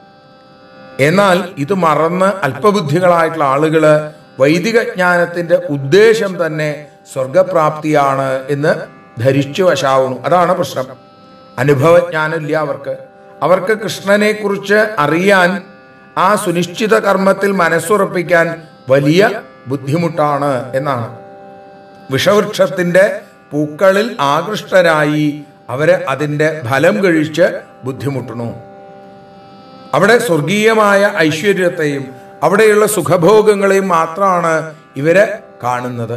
എന്നാൽ ഇത് മറന്ന് അല്പബുദ്ധികളായിട്ടുള്ള ആളുകള് വൈദിക ജ്ഞാനത്തിന്റെ ഉദ്ദേശം തന്നെ സ്വർഗപ്രാപ്തിയാണ് എന്ന് ധരിച്ചു വശാവുന്നു അതാണ് പ്രശ്നം അനുഭവജ്ഞാനം ഇല്ല അവർക്ക് അവർക്ക് കൃഷ്ണനെ കുറിച്ച് അറിയാൻ ആ സുനിശ്ചിത കർമ്മത്തിൽ മനസ്സുറപ്പിക്കാൻ വലിയ ബുദ്ധിമുട്ടാണ് എന്നാണ് വിഷവൃക്ഷത്തിന്റെ പൂക്കളിൽ ആകൃഷ്ടരായി അവര് അതിന്റെ ഫലം കഴിച്ച് ബുദ്ധിമുട്ടുന്നു അവിടെ സ്വർഗീയമായ ഐശ്വര്യത്തെയും അവിടെയുള്ള സുഖഭോഗങ്ങളെയും മാത്രമാണ് ഇവര് കാണുന്നത്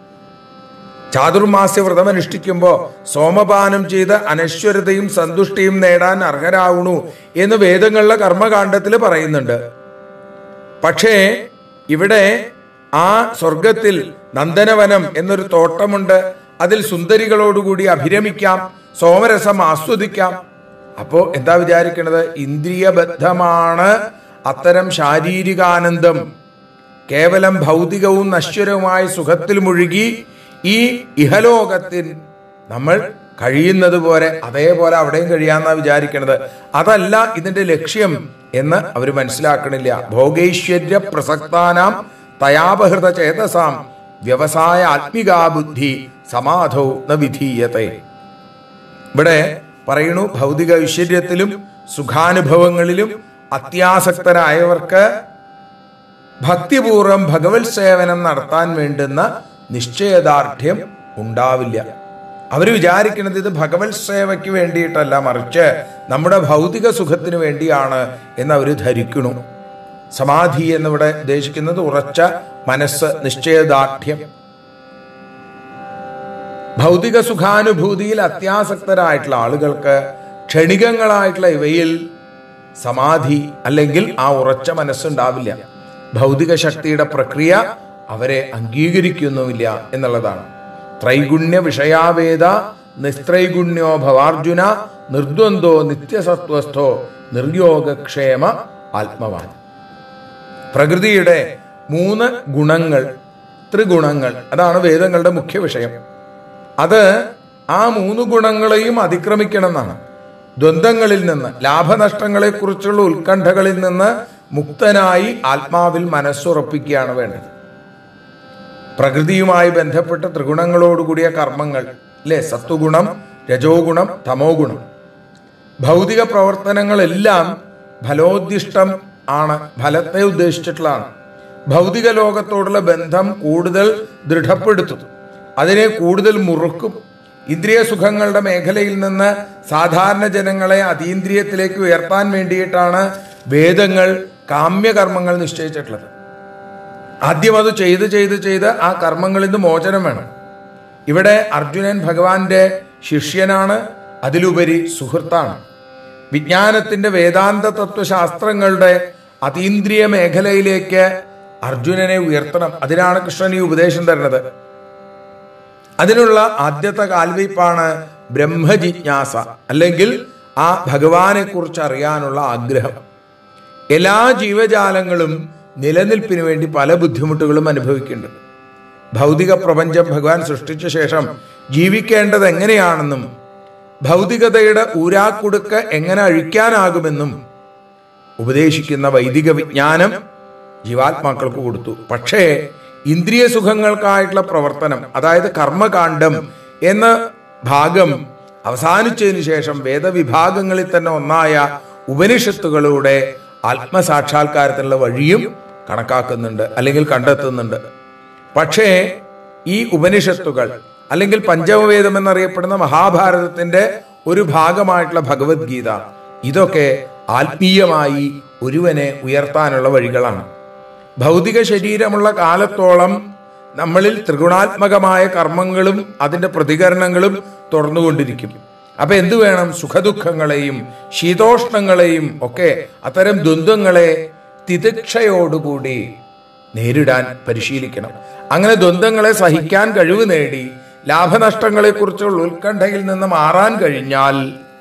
ചാതുർമാസ്യ വ്രതം അനുഷ്ഠിക്കുമ്പോൾ സോമപാനം ചെയ്ത് അനശ്വരതയും സന്തുഷ്ടിയും നേടാൻ അർഹരാവണു എന്ന് വേദങ്ങളിലെ കർമ്മകാണ്ഡത്തിൽ പറയുന്നുണ്ട് പക്ഷേ ഇവിടെ ആ സ്വർഗത്തിൽ നന്ദനവനം എന്നൊരു തോട്ടമുണ്ട് അതിൽ സുന്ദരികളോടുകൂടി അഭിരമിക്കാം സോമരസം ആസ്വദിക്കാം അപ്പോ എന്താ വിചാരിക്കണത് ഇന്ദ്രിയബദ്ധമാണ് അത്തരം ശാരീരികാനന്ദം കേവലം ഭൗതികവും നശ്വരവുമായ സുഖത്തിൽ മുഴുകി ഈ ഇഹലോകത്തിൽ നമ്മൾ കഴിയുന്നത് പോലെ അതേപോലെ അവിടെയും കഴിയാന്നാ വിചാരിക്കണത് അതല്ല ഇതിന്റെ ലക്ഷ്യം എന്ന് അവർ മനസ്സിലാക്കണില്ല ഭോഗൈശ്വര്യ പ്രസക്താനാം തയാപഹൃത ചേതസാം വ്യവസായ ആത്മികാ ബുദ്ധി സമാധൗ ന വിധീയത്തെ ഇവിടെ പറയണു ഭൗതിക ഐശ്വര്യത്തിലും സുഖാനുഭവങ്ങളിലും അത്യാസക്തരായവർക്ക് ഭക്തിപൂർവം ഭഗവത് സേവനം നടത്താൻ വേണ്ടുന്ന നിശ്ചയദാർഢ്യം ഉണ്ടാവില്ല അവർ വിചാരിക്കുന്നത് ഇത് ഭഗവത് സേവയ്ക്ക് വേണ്ടിയിട്ടല്ല മറിച്ച് നമ്മുടെ ഭൗതിക സുഖത്തിന് വേണ്ടിയാണ് എന്ന് അവർ ധരിക്കണു സമാധി എന്നിവിടെ ഉദ്ദേശിക്കുന്നത് ഉറച്ച മനസ്സ് നിശ്ചയദാർഢ്യം ഭൗതിക സുഖാനുഭൂതിയിൽ അത്യാസക്തരായിട്ടുള്ള ആളുകൾക്ക് ക്ഷണികങ്ങളായിട്ടുള്ള ഇവയിൽ സമാധി അല്ലെങ്കിൽ ആ ഉറച്ച മനസ്സുണ്ടാവില്ല ഭൗതിക ശക്തിയുടെ പ്രക്രിയ അവരെ അംഗീകരിക്കുന്നുമില്ല എന്നുള്ളതാണ് ത്രൈഗുണ്യ വിഷയാവേദ നിസ്ത്രൈഗുണ്യോ ഭവാർജുന നിർദ്വന്ദ്വോ നിത്യസത്വസ്ഥോ നിർയോഗക്ഷേമ ആത്മവാൻ പ്രകൃതിയുടെ മൂന്ന് ഗുണങ്ങൾ ത്രിഗുണങ്ങൾ അതാണ് വേദങ്ങളുടെ മുഖ്യ വിഷയം അത് ആ മൂന്ന് ഗുണങ്ങളെയും അതിക്രമിക്കണം എന്നാണ് ദ്വന്ദ്ങ്ങളിൽ നിന്ന് ലാഭനഷ്ടങ്ങളെ കുറിച്ചുള്ള ഉത്കണ്ഠകളിൽ നിന്ന് മുക്തനായി ആത്മാവിൽ മനസ്സുറപ്പിക്കുകയാണ് വേണ്ടത് പ്രകൃതിയുമായി ബന്ധപ്പെട്ട ത്രിഗുണങ്ങളോടുകൂടിയ കർമ്മങ്ങൾ അല്ലെ സത്വഗുണം രജോ ഗുണം തമോ ഗുണം ഭൗതിക പ്രവർത്തനങ്ങളെല്ലാം ഫലോദ്ദിഷ്ടം ആണ് ഫലത്തെ ഉദ്ദേശിച്ചിട്ടുള്ളതാണ് ഭൗതിക ലോകത്തോടുള്ള ബന്ധം കൂടുതൽ ദൃഢപ്പെടുത്തും അതിനെ കൂടുതൽ മുറുക്കും ഇന്ദ്രിയ സുഖങ്ങളുടെ മേഖലയിൽ നിന്ന് സാധാരണ ജനങ്ങളെ അതീന്ദ്രിയത്തിലേക്ക് ഉയർത്താൻ വേണ്ടിയിട്ടാണ് വേദങ്ങൾ കാമ്യകർമ്മങ്ങൾ നിശ്ചയിച്ചിട്ടുള്ളത് ആദ്യം അത് ചെയ്ത് ചെയ്ത് ചെയ്ത് ആ കർമ്മങ്ങളിൽ നിന്ന് മോചനം വേണം ഇവിടെ അർജുനൻ ഭഗവാന്റെ ശിഷ്യനാണ് അതിലുപരി സുഹൃത്താണ് വിജ്ഞാനത്തിന്റെ വേദാന്ത തത്വശാസ്ത്രങ്ങളുടെ അതീന്ദ്രിയ മേഖലയിലേക്ക് അർജുനനെ ഉയർത്തണം അതിനാണ് കൃഷ്ണൻ ഈ ഉപദേശം തരുന്നത് അതിനുള്ള ആദ്യത്തെ കാൽവയ്പാണ് ബ്രഹ്മജിജ്ഞാസ അല്ലെങ്കിൽ ആ ഭഗവാനെ കുറിച്ച് അറിയാനുള്ള ആഗ്രഹം എല്ലാ ജീവജാലങ്ങളും നിലനിൽപ്പിന് വേണ്ടി പല ബുദ്ധിമുട്ടുകളും അനുഭവിക്കുന്നുണ്ട് ഭൗതിക പ്രപഞ്ചം ഭഗവാൻ സൃഷ്ടിച്ച ശേഷം ജീവിക്കേണ്ടത് എങ്ങനെയാണെന്നും ഭൗതികതയുടെ ഊരാക്കുടുക്ക് എങ്ങനെ അഴിക്കാനാകുമെന്നും ഉപദേശിക്കുന്ന വൈദിക വിജ്ഞാനം ജീവാത്മാക്കൾക്ക് കൊടുത്തു പക്ഷേ ഇന്ദ്രിയ സുഖങ്ങൾക്കായിട്ടുള്ള പ്രവർത്തനം അതായത് കർമ്മകാന്ഡം എന്ന ഭാഗം അവസാനിച്ചതിന് ശേഷം വേദവിഭാഗങ്ങളിൽ തന്നെ ഒന്നായ ഉപനിഷത്തുകളുടെ ആത്മസാക്ഷാത്കാരത്തിനുള്ള വഴിയും കണക്കാക്കുന്നുണ്ട് അല്ലെങ്കിൽ കണ്ടെത്തുന്നുണ്ട് പക്ഷേ ഈ ഉപനിഷത്തുകൾ അല്ലെങ്കിൽ പഞ്ചമവേദം എന്നറിയപ്പെടുന്ന മഹാഭാരതത്തിന്റെ ഒരു ഭാഗമായിട്ടുള്ള ഭഗവത്ഗീത ഇതൊക്കെ ആത്മീയമായി ഒരുവനെ ഉയർത്താനുള്ള വഴികളാണ് ഭൗതിക ശരീരമുള്ള കാലത്തോളം നമ്മളിൽ ത്രിഗുണാത്മകമായ കർമ്മങ്ങളും അതിന്റെ പ്രതികരണങ്ങളും തുറന്നുകൊണ്ടിരിക്കും അപ്പൊ എന്തു വേണം സുഖദുഃഖങ്ങളെയും ശീതോഷ്ണങ്ങളെയും ഒക്കെ അത്തരം ദ്വന്ദ്ങ്ങളെ തിതിക്ഷയോടുകൂടി നേരിടാൻ പരിശീലിക്കണം അങ്ങനെ ദ്വന്ദ്ങ്ങളെ സഹിക്കാൻ കഴിവ് നേടി ലാഭനഷ്ടങ്ങളെക്കുറിച്ചുള്ള ഉത്കണ്ഠയിൽ നിന്ന് മാറാൻ കഴിഞ്ഞാൽ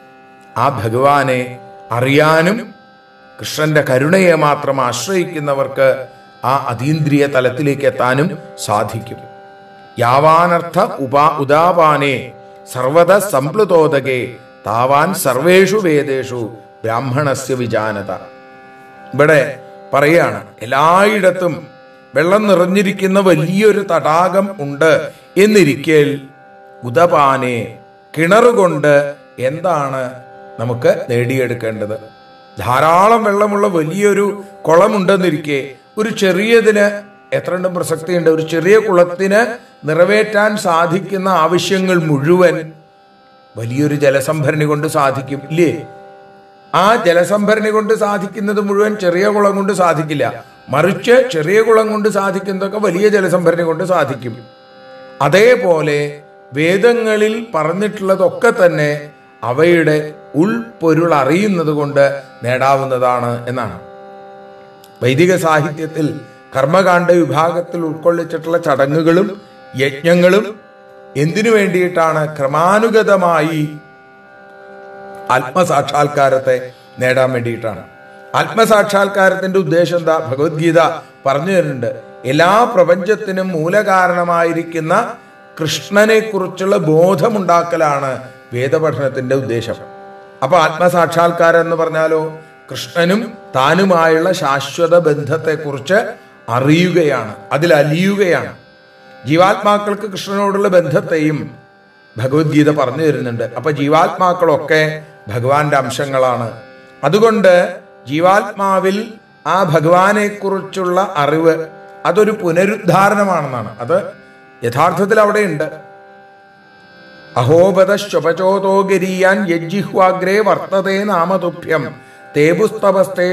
ആ ഭഗവാനെ അറിയാനും കൃഷ്ണന്റെ കരുണയെ മാത്രം ആശ്രയിക്കുന്നവർക്ക് ആ അതീന്ദ്രിയ തലത്തിലേക്ക് എത്താനും സാധിക്കും യാവാനർത്ഥ ഉപാ ഉദാപാനെ സർവത സംപ്ലുതോദകെ താവാൻ സർവേഷു വേദേഷു ബ്രാഹ്മണസ്യ വിജാനത ഇവിടെ പറയാണ് എല്ലായിടത്തും വെള്ളം നിറഞ്ഞിരിക്കുന്ന വലിയൊരു തടാകം ഉണ്ട് എന്നിരിക്കൽ ഉദപാനെ കിണറുകൊണ്ട് എന്താണ് നമുക്ക് നേടിയെടുക്കേണ്ടത് ധാരാളം വെള്ളമുള്ള വലിയൊരു കുളമുണ്ടെന്നിരിക്കെ ഒരു ചെറിയതിന് എത്രണ്ടും പ്രസക്തിയുണ്ട് ഒരു ചെറിയ കുളത്തിന് നിറവേറ്റാൻ സാധിക്കുന്ന ആവശ്യങ്ങൾ മുഴുവൻ വലിയൊരു ജലസംഭരണി കൊണ്ട് സാധിക്കും ഇല്ലേ ആ ജലസംഭരണി കൊണ്ട് സാധിക്കുന്നത് മുഴുവൻ ചെറിയ കുളം കൊണ്ട് സാധിക്കില്ല മറിച്ച് ചെറിയ കുളം കൊണ്ട് സാധിക്കുന്നതൊക്കെ വലിയ ജലസംഭരണി കൊണ്ട് സാധിക്കും അതേപോലെ വേദങ്ങളിൽ പറഞ്ഞിട്ടുള്ളതൊക്കെ തന്നെ അവയുടെ ഉൾപ്പൊരുൾ അറിയുന്നത് കൊണ്ട് നേടാവുന്നതാണ് എന്നാണ് വൈദിക സാഹിത്യത്തിൽ കർമ്മകാണ്ഡ വിഭാഗത്തിൽ ഉൾക്കൊള്ളിച്ചിട്ടുള്ള ചടങ്ങുകളും യജ്ഞങ്ങളും എന്തിനു വേണ്ടിയിട്ടാണ് ക്രമാനുഗതമായി ആത്മസാക്ഷാത്കാരത്തെ നേടാൻ വേണ്ടിയിട്ടാണ് ആത്മസാക്ഷാത്കാരത്തിന്റെ ഉദ്ദേശം എന്താ ഭഗവത്ഗീത പറഞ്ഞു തരുന്നുണ്ട് എല്ലാ പ്രപഞ്ചത്തിനും മൂലകാരണമായിരിക്കുന്ന കൃഷ്ണനെ കുറിച്ചുള്ള ബോധമുണ്ടാക്കലാണ് വേദപഠനത്തിന്റെ ഉദ്ദേശം അപ്പൊ ആത്മസാക്ഷാത്കാരം എന്ന് പറഞ്ഞാലോ കൃഷ്ണനും താനുമായുള്ള ശാശ്വത ബന്ധത്തെക്കുറിച്ച് അറിയുകയാണ് അതിൽ അലിയുകയാണ് ജീവാത്മാക്കൾക്ക് കൃഷ്ണനോടുള്ള ബന്ധത്തെയും ഭഗവത്ഗീത പറഞ്ഞു തരുന്നുണ്ട് അപ്പൊ ജീവാത്മാക്കളൊക്കെ ഭഗവാന്റെ അംശങ്ങളാണ് അതുകൊണ്ട് ജീവാത്മാവിൽ ആ ഭഗവാനെ കുറിച്ചുള്ള അറിവ് അതൊരു പുനരുദ്ധാരണമാണെന്നാണ് അത് യഥാർത്ഥത്തിൽ അവിടെയുണ്ട് അഹോപതശ്വപചോതോ ഗരീയാൻ യജ്ജിഹ്വാഗ്രേ വർത്തതേ നാമതുഭ്യം തേപുസ്തവസ്തേ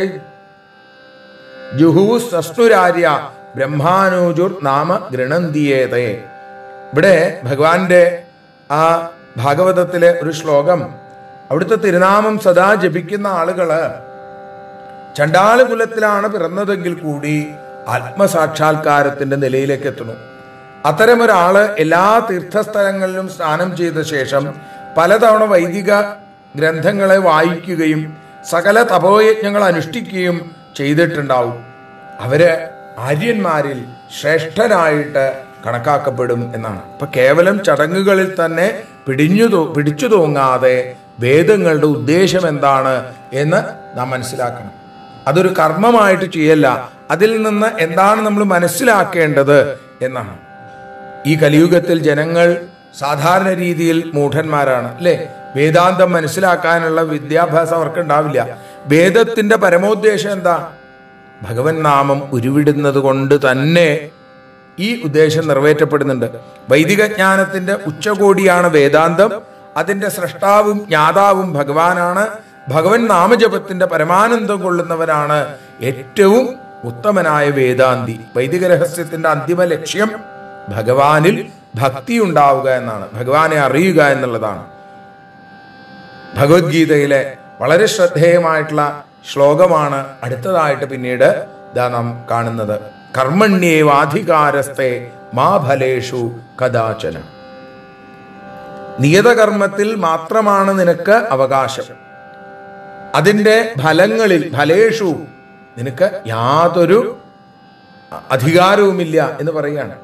ജുഹു സസ്നുരാര്യ ബ്രഹ്മാനൂജുർ നാമ ഗൃണന്തിയേതേ ഇവിടെ ഭഗവാന്റെ ആ ഭാഗവതത്തിലെ ഒരു ശ്ലോകം അവിടുത്തെ തിരുനാമം സദാ ജപിക്കുന്ന ആളുകള് ചണ്ടാള കുലത്തിലാണ് പിറന്നതെങ്കിൽ കൂടി ആത്മസാക്ഷാത്കാരത്തിന്റെ നിലയിലേക്ക് എത്തുന്നു അത്തരമൊരാള് എല്ലാ തീർത്ഥസ്ഥലങ്ങളിലും സ്നാനം ചെയ്ത ശേഷം പലതവണ വൈദിക ഗ്രന്ഥങ്ങളെ വായിക്കുകയും സകല തപോയജ്ഞങ്ങൾ അനുഷ്ഠിക്കുകയും ചെയ്തിട്ടുണ്ടാവും അവര് ആര്യന്മാരിൽ ശ്രേഷ്ഠനായിട്ട് കണക്കാക്കപ്പെടും എന്നാണ് അപ്പൊ കേവലം ചടങ്ങുകളിൽ തന്നെ പിടിഞ്ഞു തോ പിടിച്ചു തൂങ്ങാതെ വേദങ്ങളുടെ ഉദ്ദേശം എന്താണ് എന്ന് നാം മനസ്സിലാക്കണം അതൊരു കർമ്മമായിട്ട് ചെയ്യല്ല അതിൽ നിന്ന് എന്താണ് നമ്മൾ മനസ്സിലാക്കേണ്ടത് എന്നാണ് ഈ കലിയുഗത്തിൽ ജനങ്ങൾ സാധാരണ രീതിയിൽ മൂഢന്മാരാണ് അല്ലെ വേദാന്തം മനസ്സിലാക്കാനുള്ള വിദ്യാഭ്യാസം അവർക്ക് ഉണ്ടാവില്ല വേദത്തിന്റെ പരമോദ്ദേശം എന്താ ഭഗവൻ നാമം ഉരുവിടുന്നത് കൊണ്ട് തന്നെ ഈ ഉദ്ദേശം നിറവേറ്റപ്പെടുന്നുണ്ട് വൈദിക ജ്ഞാനത്തിന്റെ ഉച്ചകോടിയാണ് വേദാന്തം അതിന്റെ സൃഷ്ടാവും ജ്ഞാതാവും ഭഗവാനാണ് ഭഗവൻ നാമജപത്തിന്റെ പരമാനന്ദം കൊള്ളുന്നവനാണ് ഏറ്റവും ഉത്തമനായ വേദാന്തി വൈദിക രഹസ്യത്തിന്റെ അന്തിമ ലക്ഷ്യം ഭഗവാനിൽ ഭക്തി ഉണ്ടാവുക എന്നാണ് ഭഗവാനെ അറിയുക എന്നുള്ളതാണ് ഭഗവത്ഗീതയിലെ വളരെ ശ്രദ്ധേയമായിട്ടുള്ള ശ്ലോകമാണ് അടുത്തതായിട്ട് പിന്നീട് ഇതാ നാം കാണുന്നത് കർമ്മണ്യേവാധികാരസ്ഥെ മാ ഫലേഷു കഥാചന നിയതകർമ്മത്തിൽ മാത്രമാണ് നിനക്ക് അവകാശം അതിന്റെ ഫലങ്ങളിൽ ഫലേഷു നിനക്ക് യാതൊരു അധികാരവുമില്ല എന്ന് പറയുകയാണ്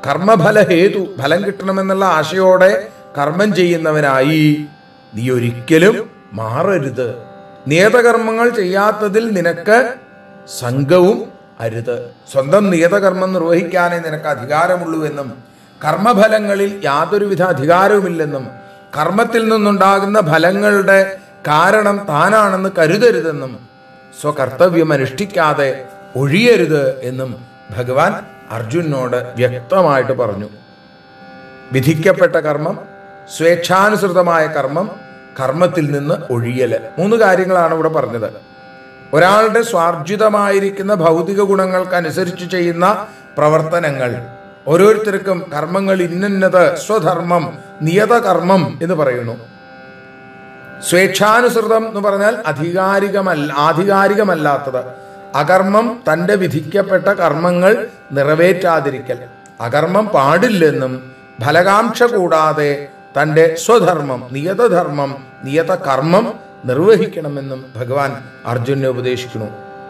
കർമ്മഫല ഹേതു ഫലം കിട്ടണമെന്നുള്ള ആശയോടെ കർമ്മം ചെയ്യുന്നവനായി നീ ഒരിക്കലും മാറരുത് നിയതകർമ്മങ്ങൾ ചെയ്യാത്തതിൽ നിനക്ക് സംഘവും അരുത് സ്വന്തം നിയതകർമ്മം നിർവഹിക്കാനേ നിനക്ക് അധികാരമുള്ളൂ എന്നും കർമ്മഫലങ്ങളിൽ യാതൊരുവിധ അധികാരവുമില്ലെന്നും കർമ്മത്തിൽ നിന്നുണ്ടാകുന്ന ഫലങ്ങളുടെ കാരണം താനാണെന്ന് കരുതരുതെന്നും സ്വകർത്തവ്യം അനുഷ്ഠിക്കാതെ ഒഴിയരുത് എന്നും ഭഗവാൻ അർജുനോട് വ്യക്തമായിട്ട് പറഞ്ഞു വിധിക്കപ്പെട്ട കർമ്മം സ്വേച്ഛാനുസൃതമായ കർമ്മം കർമ്മത്തിൽ നിന്ന് ഒഴിയല് മൂന്ന് കാര്യങ്ങളാണ് ഇവിടെ പറഞ്ഞത് ഒരാളുടെ സ്വാർജിതമായിരിക്കുന്ന ഭൗതിക ഗുണങ്ങൾക്കനുസരിച്ച് ചെയ്യുന്ന പ്രവർത്തനങ്ങൾ ഓരോരുത്തർക്കും കർമ്മങ്ങൾ ഇന്നത് സ്വധർമ്മം നിയതകർമ്മം എന്ന് പറയുന്നു സ്വേച്ഛാനുസൃതം എന്ന് പറഞ്ഞാൽ അധികാരികമല്ല ആധികാരികമല്ലാത്തത് അകർമ്മം തന്റെ വിധിക്കപ്പെട്ട കർമ്മങ്ങൾ നിറവേറ്റാതിരിക്കൽ അകർമ്മം പാടില്ലെന്നും ഫലകാംക്ഷ കൂടാതെ തന്റെ സ്വധർമ്മം നിയതധർമ്മം നിയത കർമ്മം നിർവഹിക്കണമെന്നും ഭഗവാൻ അർജുനെ ഉപദേശിക്കുന്നു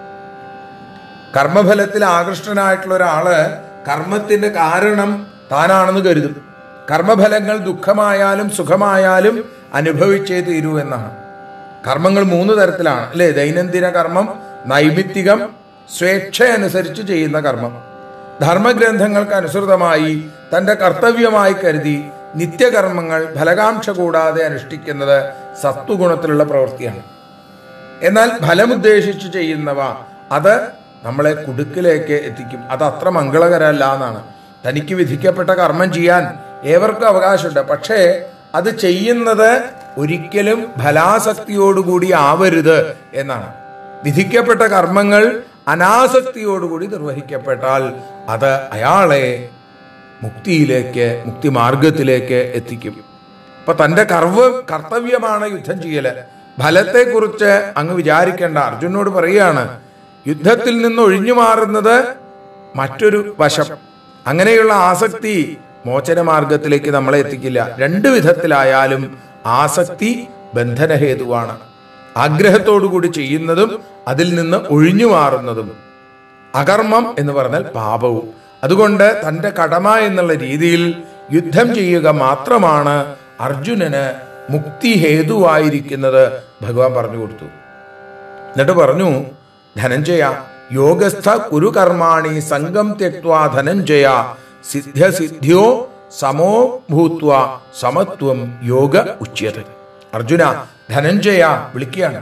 കർമ്മഫലത്തിൽ ആകൃഷ്ടനായിട്ടുള്ള ഒരാള് കർമ്മത്തിന്റെ കാരണം താനാണെന്ന് കരുതും കർമ്മഫലങ്ങൾ ദുഃഖമായാലും സുഖമായാലും അനുഭവിച്ചേ തീരൂ എന്നാണ് കർമ്മങ്ങൾ മൂന്ന് തരത്തിലാണ് അല്ലേ ദൈനംദിന കർമ്മം നൈമിത്തികം സ്വേച്ഛ അനുസരിച്ച് ചെയ്യുന്ന കർമ്മം ധർമ്മഗ്രന്ഥങ്ങൾക്ക് അനുസൃതമായി തന്റെ കർത്തവ്യമായി കരുതി നിത്യകർമ്മങ്ങൾ ഫലകാംക്ഷ കൂടാതെ അനുഷ്ഠിക്കുന്നത് സത്വഗുണത്തിലുള്ള പ്രവൃത്തിയാണ് എന്നാൽ ഫലമുദ്ദേശിച്ച് ചെയ്യുന്നവ അത് നമ്മളെ കുടുക്കിലേക്ക് എത്തിക്കും അത് അത്ര മംഗളകരമല്ല എന്നാണ് തനിക്ക് വിധിക്കപ്പെട്ട കർമ്മം ചെയ്യാൻ ഏവർക്കും അവകാശമുണ്ട് പക്ഷേ അത് ചെയ്യുന്നത് ഒരിക്കലും ഫലാസക്തിയോടുകൂടി ആവരുത് എന്നാണ് വിധിക്കപ്പെട്ട കർമ്മങ്ങൾ അനാസക്തിയോടുകൂടി നിർവഹിക്കപ്പെട്ടാൽ അത് അയാളെ മുക്തിയിലേക്ക് മുക്തി മാർഗത്തിലേക്ക് എത്തിക്കും അപ്പൊ തന്റെ കർവ് കർത്തവ്യമാണ് യുദ്ധം ചെയ്യല് ഫലത്തെക്കുറിച്ച് അങ്ങ് വിചാരിക്കേണ്ട അർജുനോട് പറയുകയാണ് യുദ്ധത്തിൽ നിന്ന് ഒഴിഞ്ഞു മാറുന്നത് മറ്റൊരു വശം അങ്ങനെയുള്ള ആസക്തി മോചന മാർഗത്തിലേക്ക് നമ്മളെ എത്തിക്കില്ല രണ്ടു വിധത്തിലായാലും ആസക്തി ബന്ധനഹേതുവാണ് ആഗ്രഹത്തോടുകൂടി ചെയ്യുന്നതും അതിൽ നിന്ന് ഒഴിഞ്ഞു മാറുന്നതും അകർമ്മം എന്ന് പറഞ്ഞാൽ പാപവും അതുകൊണ്ട് തന്റെ കടമ എന്നുള്ള രീതിയിൽ യുദ്ധം ചെയ്യുക മാത്രമാണ് അർജുനന് മുക്തി ഹേതുവായിരിക്കുന്നത് ഭഗവാൻ പറഞ്ഞു കൊടുത്തു എന്നിട്ട് പറഞ്ഞു ധനഞ്ജയ യോഗസ്ഥ കുരു കർമാണി സംഘം തെക്വാ ധനഞ്ജയ സിദ്ധ്യ സിദ്ധ്യോ സമോ ഭൂത്വ സമത്വം യോഗ ഉച്യത അർജുന ധനഞ്ജയ വിളിക്കുകയാണ്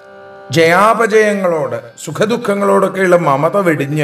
ജയാപജയങ്ങളോട് സുഖദുഃഖങ്ങളോടൊക്കെയുള്ള മമത വെടിഞ്ഞ്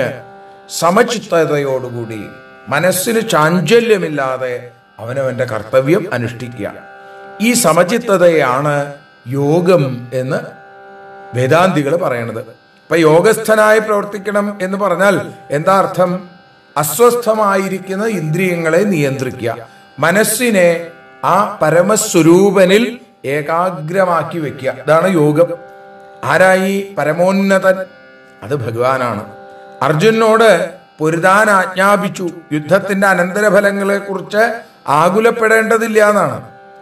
സമചിത്തതയോടുകൂടി മനസ്സിന് ചാഞ്ചല്യമില്ലാതെ അവനവന്റെ കർത്തവ്യം അനുഷ്ഠിക്കുക ഈ സമചിത്തതയാണ് യോഗം എന്ന് വേദാന്തികൾ പറയണത് ഇപ്പൊ യോഗസ്ഥനായി പ്രവർത്തിക്കണം എന്ന് പറഞ്ഞാൽ എന്താ അർത്ഥം അസ്വസ്ഥമായിരിക്കുന്ന ഇന്ദ്രിയങ്ങളെ നിയന്ത്രിക്കുക മനസ്സിനെ ആ പരമസ്വരൂപനിൽ ഏകാഗ്രമാക്കി വെക്കുക ഇതാണ് യോഗം ആരായി പരമോന്നതൻ അത് ഭഗവാനാണ് അർജുനോട് പൊരുതാൻ ആജ്ഞാപിച്ചു യുദ്ധത്തിന്റെ അനന്തരഫലങ്ങളെ കുറിച്ച് ആകുലപ്പെടേണ്ടതില്ല എന്നാണ്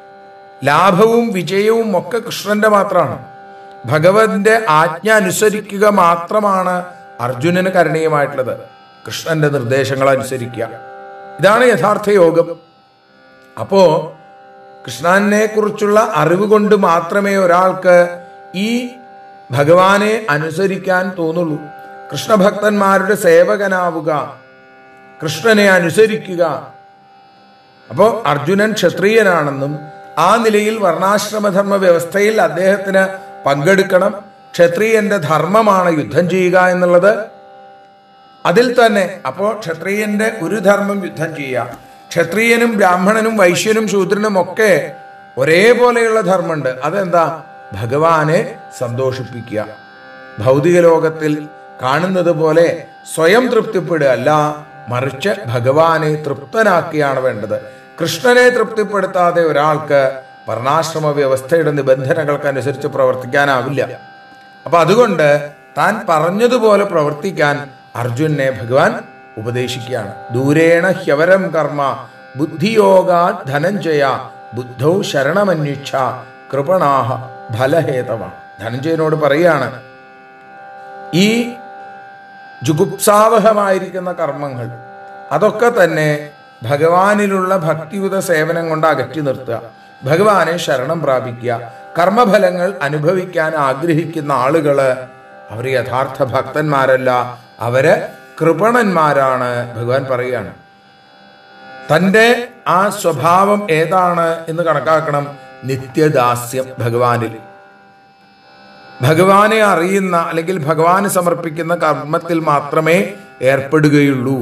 ലാഭവും വിജയവും ഒക്കെ കൃഷ്ണന്റെ മാത്രമാണ് ഭഗവന്റെ ആജ്ഞ അനുസരിക്കുക മാത്രമാണ് അർജുനന് കരണീയമായിട്ടുള്ളത് കൃഷ്ണന്റെ നിർദ്ദേശങ്ങൾ അനുസരിക്കുക ഇതാണ് യഥാർത്ഥ യോഗം അപ്പോ കൃഷ്ണനെ കുറിച്ചുള്ള അറിവ് കൊണ്ട് മാത്രമേ ഒരാൾക്ക് ഈ ഭഗവാനെ അനുസരിക്കാൻ തോന്നുള്ളൂ കൃഷ്ണഭക്തന്മാരുടെ സേവകനാവുക കൃഷ്ണനെ അനുസരിക്കുക അപ്പോൾ അർജുനൻ ക്ഷത്രിയനാണെന്നും ആ നിലയിൽ വർണ്ണാശ്രമധർമ്മ വ്യവസ്ഥയിൽ അദ്ദേഹത്തിന് പങ്കെടുക്കണം ക്ഷത്രിയന്റെ ധർമ്മമാണ് യുദ്ധം ചെയ്യുക എന്നുള്ളത് അതിൽ തന്നെ അപ്പോൾ ക്ഷത്രിയന്റെ ഒരു ധർമ്മം യുദ്ധം ചെയ്യുക ക്ഷത്രിയനും ബ്രാഹ്മണനും വൈശ്യനും ശൂദ്രനും ഒക്കെ ഒരേപോലെയുള്ള ധർമ്മമുണ്ട് അതെന്താ ഭഗവാനെ സന്തോഷിപ്പിക്കുക ഭൗതിക ലോകത്തിൽ കാണുന്നത് പോലെ സ്വയം തൃപ്തിപ്പെടുക അല്ല മറിച്ച് ഭഗവാനെ തൃപ്തനാക്കിയാണ് വേണ്ടത് കൃഷ്ണനെ തൃപ്തിപ്പെടുത്താതെ ഒരാൾക്ക് വർണ്ണാശ്രമ വ്യവസ്ഥയുടെ നിബന്ധനകൾക്കനുസരിച്ച് പ്രവർത്തിക്കാനാവില്ല അപ്പൊ അതുകൊണ്ട് താൻ പറഞ്ഞതുപോലെ പ്രവർത്തിക്കാൻ അർജുനെ ഭഗവാൻ ഉപദേശിക്കുകയാണ് ദൂരേണ ഹ്യവരം കർമ്മ ബുദ്ധിയോഗാ ധനഞ്ജയ ബുദ്ധൗ ശരണമന്വേഷ കൃപണാഹ ഫലഹേതവ ധനഞ്ജയനോട് പറയാണ് ഈ ജുഗുപ്സാവഹമായിരിക്കുന്ന കർമ്മങ്ങൾ അതൊക്കെ തന്നെ ഭഗവാനിലുള്ള ഭക്തിയുത സേവനം കൊണ്ട് അകറ്റി നിർത്തുക ഭഗവാനെ ശരണം പ്രാപിക്കുക കർമ്മഫലങ്ങൾ അനുഭവിക്കാൻ ആഗ്രഹിക്കുന്ന ആളുകള് അവർ യഥാർത്ഥ ഭക്തന്മാരല്ല അവര് കൃപണന്മാരാണ് ഭഗവാൻ പറയുകയാണ് തൻ്റെ ആ സ്വഭാവം ഏതാണ് എന്ന് കണക്കാക്കണം നിത്യദാസ്യം ഭഗവാനിൽ ഭഗവാനെ അറിയുന്ന അല്ലെങ്കിൽ ഭഗവാന് സമർപ്പിക്കുന്ന കർമ്മത്തിൽ മാത്രമേ ഏർപ്പെടുകയുള്ളൂ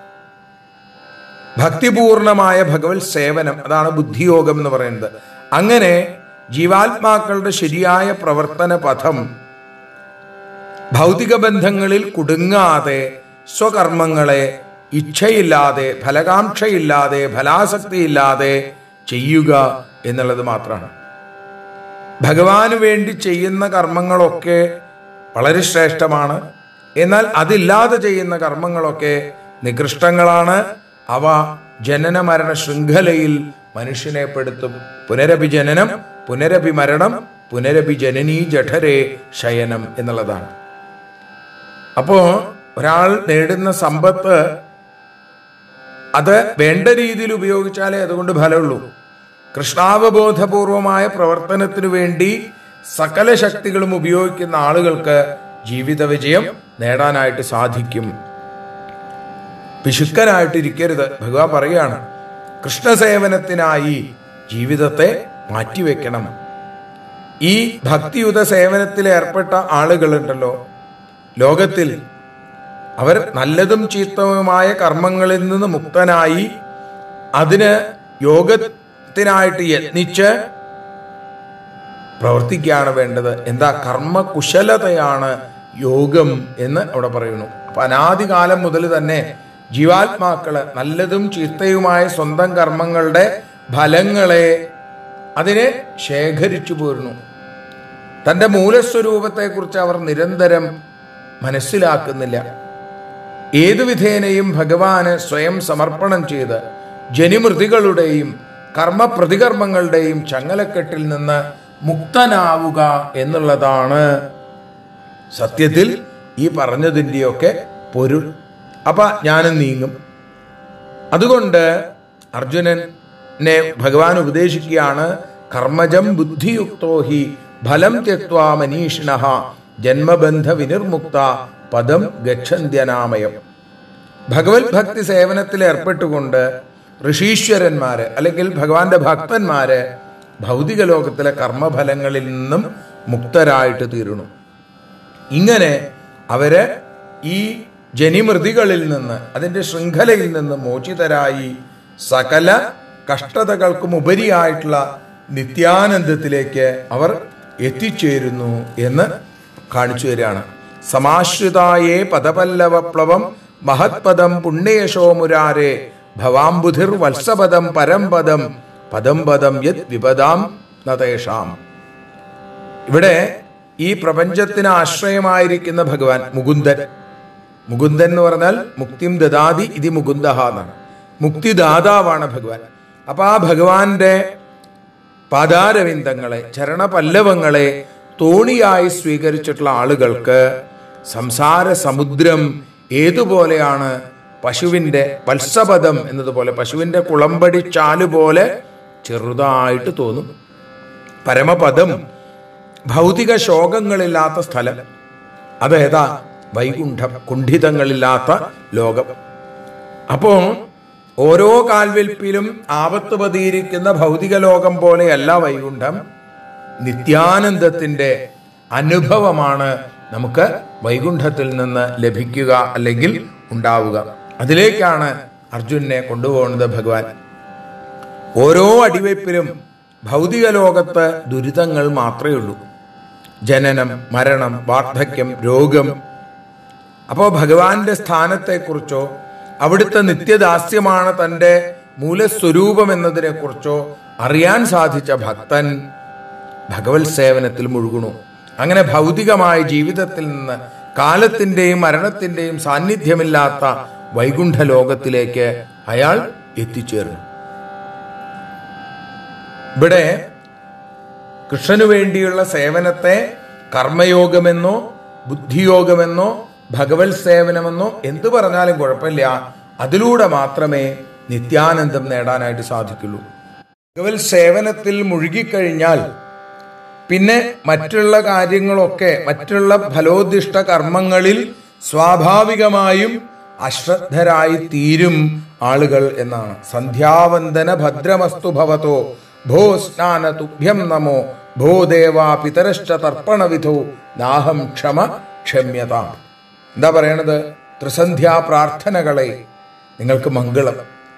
ഭക്തിപൂർണമായ ഭഗവത് സേവനം അതാണ് ബുദ്ധിയോഗം എന്ന് പറയുന്നത് അങ്ങനെ ജീവാത്മാക്കളുടെ ശരിയായ പ്രവർത്തന പഥം ഭൗതിക ബന്ധങ്ങളിൽ കുടുങ്ങാതെ സ്വകർമ്മങ്ങളെ ഇച്ഛയില്ലാതെ ഫലകാംക്ഷയില്ലാതെ ഫലാസക്തിയില്ലാതെ ചെയ്യുക എന്നുള്ളത് മാത്രമാണ് ഭഗവാന് വേണ്ടി ചെയ്യുന്ന കർമ്മങ്ങളൊക്കെ വളരെ ശ്രേഷ്ഠമാണ് എന്നാൽ അതില്ലാതെ ചെയ്യുന്ന കർമ്മങ്ങളൊക്കെ നികൃഷ്ടങ്ങളാണ് അവ ജനന മരണ ശൃംഖലയിൽ മനുഷ്യനെ പെടുത്തും പുനരഭി ജനനം പുനരഭി മരണം പുനരഭി ജനനീ ജഠരേ ശയനം എന്നുള്ളതാണ് അപ്പോ ഒരാൾ നേടുന്ന സമ്പത്ത് അത് വേണ്ട രീതിയിൽ ഉപയോഗിച്ചാലേ അതുകൊണ്ട് ഫലമുള്ളൂ കൃഷ്ണാവബോധപൂർവമായ പ്രവർത്തനത്തിനു വേണ്ടി സകല ശക്തികളും ഉപയോഗിക്കുന്ന ആളുകൾക്ക് ജീവിത വിജയം നേടാനായിട്ട് സാധിക്കും പിശുക്കനായിട്ടിരിക്കരുത് ഭഗവാൻ പറയുകയാണ് കൃഷ്ണസേവനത്തിനായി ജീവിതത്തെ മാറ്റിവെക്കണം ഈ ഭക്തിയുത സേവനത്തിൽ ഏർപ്പെട്ട ആളുകളുണ്ടല്ലോ ലോകത്തിൽ അവർ നല്ലതും ചീത്തവുമായ കർമ്മങ്ങളിൽ നിന്ന് മുക്തനായി അതിന് യോഗത്തിനായിട്ട് യത്നിച്ച് പ്രവർത്തിക്കുകയാണ് വേണ്ടത് എന്താ കർമ്മകുശലതയാണ് യോഗം എന്ന് അവിടെ പറയുന്നു അപ്പൊ അനാദികാലം മുതൽ തന്നെ ജീവാത്മാക്കള് നല്ലതും ചീത്തയുമായ സ്വന്തം കർമ്മങ്ങളുടെ ഫലങ്ങളെ അതിനെ ശേഖരിച്ചു പോരുന്നു തന്റെ മൂലസ്വരൂപത്തെക്കുറിച്ച് അവർ നിരന്തരം മനസ്സിലാക്കുന്നില്ല ഏതു വിധേനയും ഭഗവാന് സ്വയം സമർപ്പണം ചെയ്ത് ജനിമൃതികളുടെയും കർമ്മപ്രതികർമ്മങ്ങളുടെയും ചങ്ങലക്കെട്ടിൽ നിന്ന് മുക്തനാവുക എന്നുള്ളതാണ് സത്യത്തിൽ ഈ പറഞ്ഞതിൻ്റെയൊക്കെ പൊരുൾ അപ്പൊ ഞാനും നീങ്ങും അതുകൊണ്ട് അർജുനനെ ഭഗവാൻ ഉപദേശിക്കുകയാണ് കർമ്മജം ബുദ്ധിയുക്തോ ഹി ഫലം ത്യക്വാ മനീഷിണ ജന്മബന്ധ വിനിർമുക്ത പദം ഗച്ഛന്ത്യനാമയം ഭഗവത് ഭക്തി സേവനത്തിൽ ഏർപ്പെട്ടുകൊണ്ട് ഋഷീശ്വരന്മാര് അല്ലെങ്കിൽ ഭഗവാന്റെ ഭക്തന്മാര് ഭൗതിക ലോകത്തിലെ കർമ്മഫലങ്ങളിൽ നിന്നും മുക്തരായിട്ട് തീരുന്നു ഇങ്ങനെ അവര് ഈ ജനിമൃതികളിൽ നിന്ന് അതിന്റെ ശൃംഖലയിൽ നിന്ന് മോചിതരായി സകല കഷ്ടതകൾക്കും ഉപരിയായിട്ടുള്ള നിത്യാനന്ദത്തിലേക്ക് അവർ എത്തിച്ചേരുന്നു എന്ന് കാണിച്ചു തരികയാണ് സമാശ്രിതായേ പദപല്ലവപ്ലവം മഹത്പദം പുണ്യേശോ മുരാരേ ഭവാംബുധിർ വത്സപദം പരംപദം പദം പദം യത് വിപദാം നതേഷാം ഇവിടെ ഈ പ്രപഞ്ചത്തിന് ആശ്രയമായിരിക്കുന്ന ഭഗവാൻ മുകുന്ദൻ മുകുന്ദൻ എന്ന് പറഞ്ഞാൽ മുക്തിം ദദാതി ഇത് മുകുന്ദ എന്നാണ് മുക്തിദാതാവാണ് ഭഗവാൻ അപ്പൊ ആ ഭഗവാന്റെ പാദാരവിന്ദങ്ങളെ ചരണപല്ലവങ്ങളെ തോണിയായി സ്വീകരിച്ചിട്ടുള്ള ആളുകൾക്ക് സംസാര സമുദ്രം ഏതുപോലെയാണ് പശുവിന്റെ വത്സപദം എന്നതുപോലെ പശുവിന്റെ കുളമ്പടി ചാല് പോലെ ചെറുതായിട്ട് തോന്നും പരമപദം ഭൗതിക ശോകങ്ങളില്ലാത്ത സ്ഥലം അതേതാ വൈകുണ്ഠം കുണ്ഠിതങ്ങളില്ലാത്ത ലോകം അപ്പോ ഓരോ കാൽവെൽപ്പിലും ആപത്ത് പതിയിരിക്കുന്ന ഭൗതിക ലോകം പോലെയല്ല വൈകുണ്ഠം നിത്യാനന്ദത്തിന്റെ അനുഭവമാണ് നമുക്ക് വൈകുണ്ഠത്തിൽ നിന്ന് ലഭിക്കുക അല്ലെങ്കിൽ ഉണ്ടാവുക അതിലേക്കാണ് അർജുനെ കൊണ്ടുപോകുന്നത് ഭഗവാൻ ഓരോ അടിവയ്പ്പിലും ഭൗതിക ലോകത്ത് ദുരിതങ്ങൾ മാത്രമേ ഉള്ളൂ ജനനം മരണം വാർദ്ധക്യം രോഗം അപ്പോൾ ഭഗവാന്റെ സ്ഥാനത്തെക്കുറിച്ചോ അവിടുത്തെ നിത്യദാസ്യമാണ് തൻ്റെ മൂലസ്വരൂപം എന്നതിനെക്കുറിച്ചോ അറിയാൻ സാധിച്ച ഭക്തൻ ഭഗവത് സേവനത്തിൽ മുഴുകണു അങ്ങനെ ഭൗതികമായ ജീവിതത്തിൽ നിന്ന് കാലത്തിന്റെയും മരണത്തിന്റെയും സാന്നിധ്യമില്ലാത്ത വൈകുണ്ഠ ലോകത്തിലേക്ക് അയാൾ എത്തിച്ചേർന്നു ഇവിടെ കൃഷ്ണനു വേണ്ടിയുള്ള സേവനത്തെ കർമ്മയോഗമെന്നോ ബുദ്ധിയോഗമെന്നോ ഭഗവത് സേവനമെന്നോ എന്തു പറഞ്ഞാലും കുഴപ്പമില്ല അതിലൂടെ മാത്രമേ നിത്യാനന്ദം നേടാനായിട്ട് സാധിക്കുള്ളൂ ഭഗവത് സേവനത്തിൽ മുഴുകിക്കഴിഞ്ഞാൽ പിന്നെ മറ്റുള്ള കാര്യങ്ങളൊക്കെ മറ്റുള്ള ഫലോദിഷ്ട കർമ്മങ്ങളിൽ സ്വാഭാവികമായും അശ്രദ്ധരായി തീരും ആളുകൾ എന്നാണ് സന്ധ്യാവന്ദന ഭദ്രമസ്തു ഭവതോ ഭോ സ്നാന തുഭ്യം നമോ ഭോ ദേവാ പിതരശ്ച തർപ്പണവിധോ നാഹം ക്ഷമ ക്ഷമ്യത എന്താ പറയണത് ത്രിസന്ധ്യാ പ്രാർത്ഥനകളെ നിങ്ങൾക്ക് മംഗളം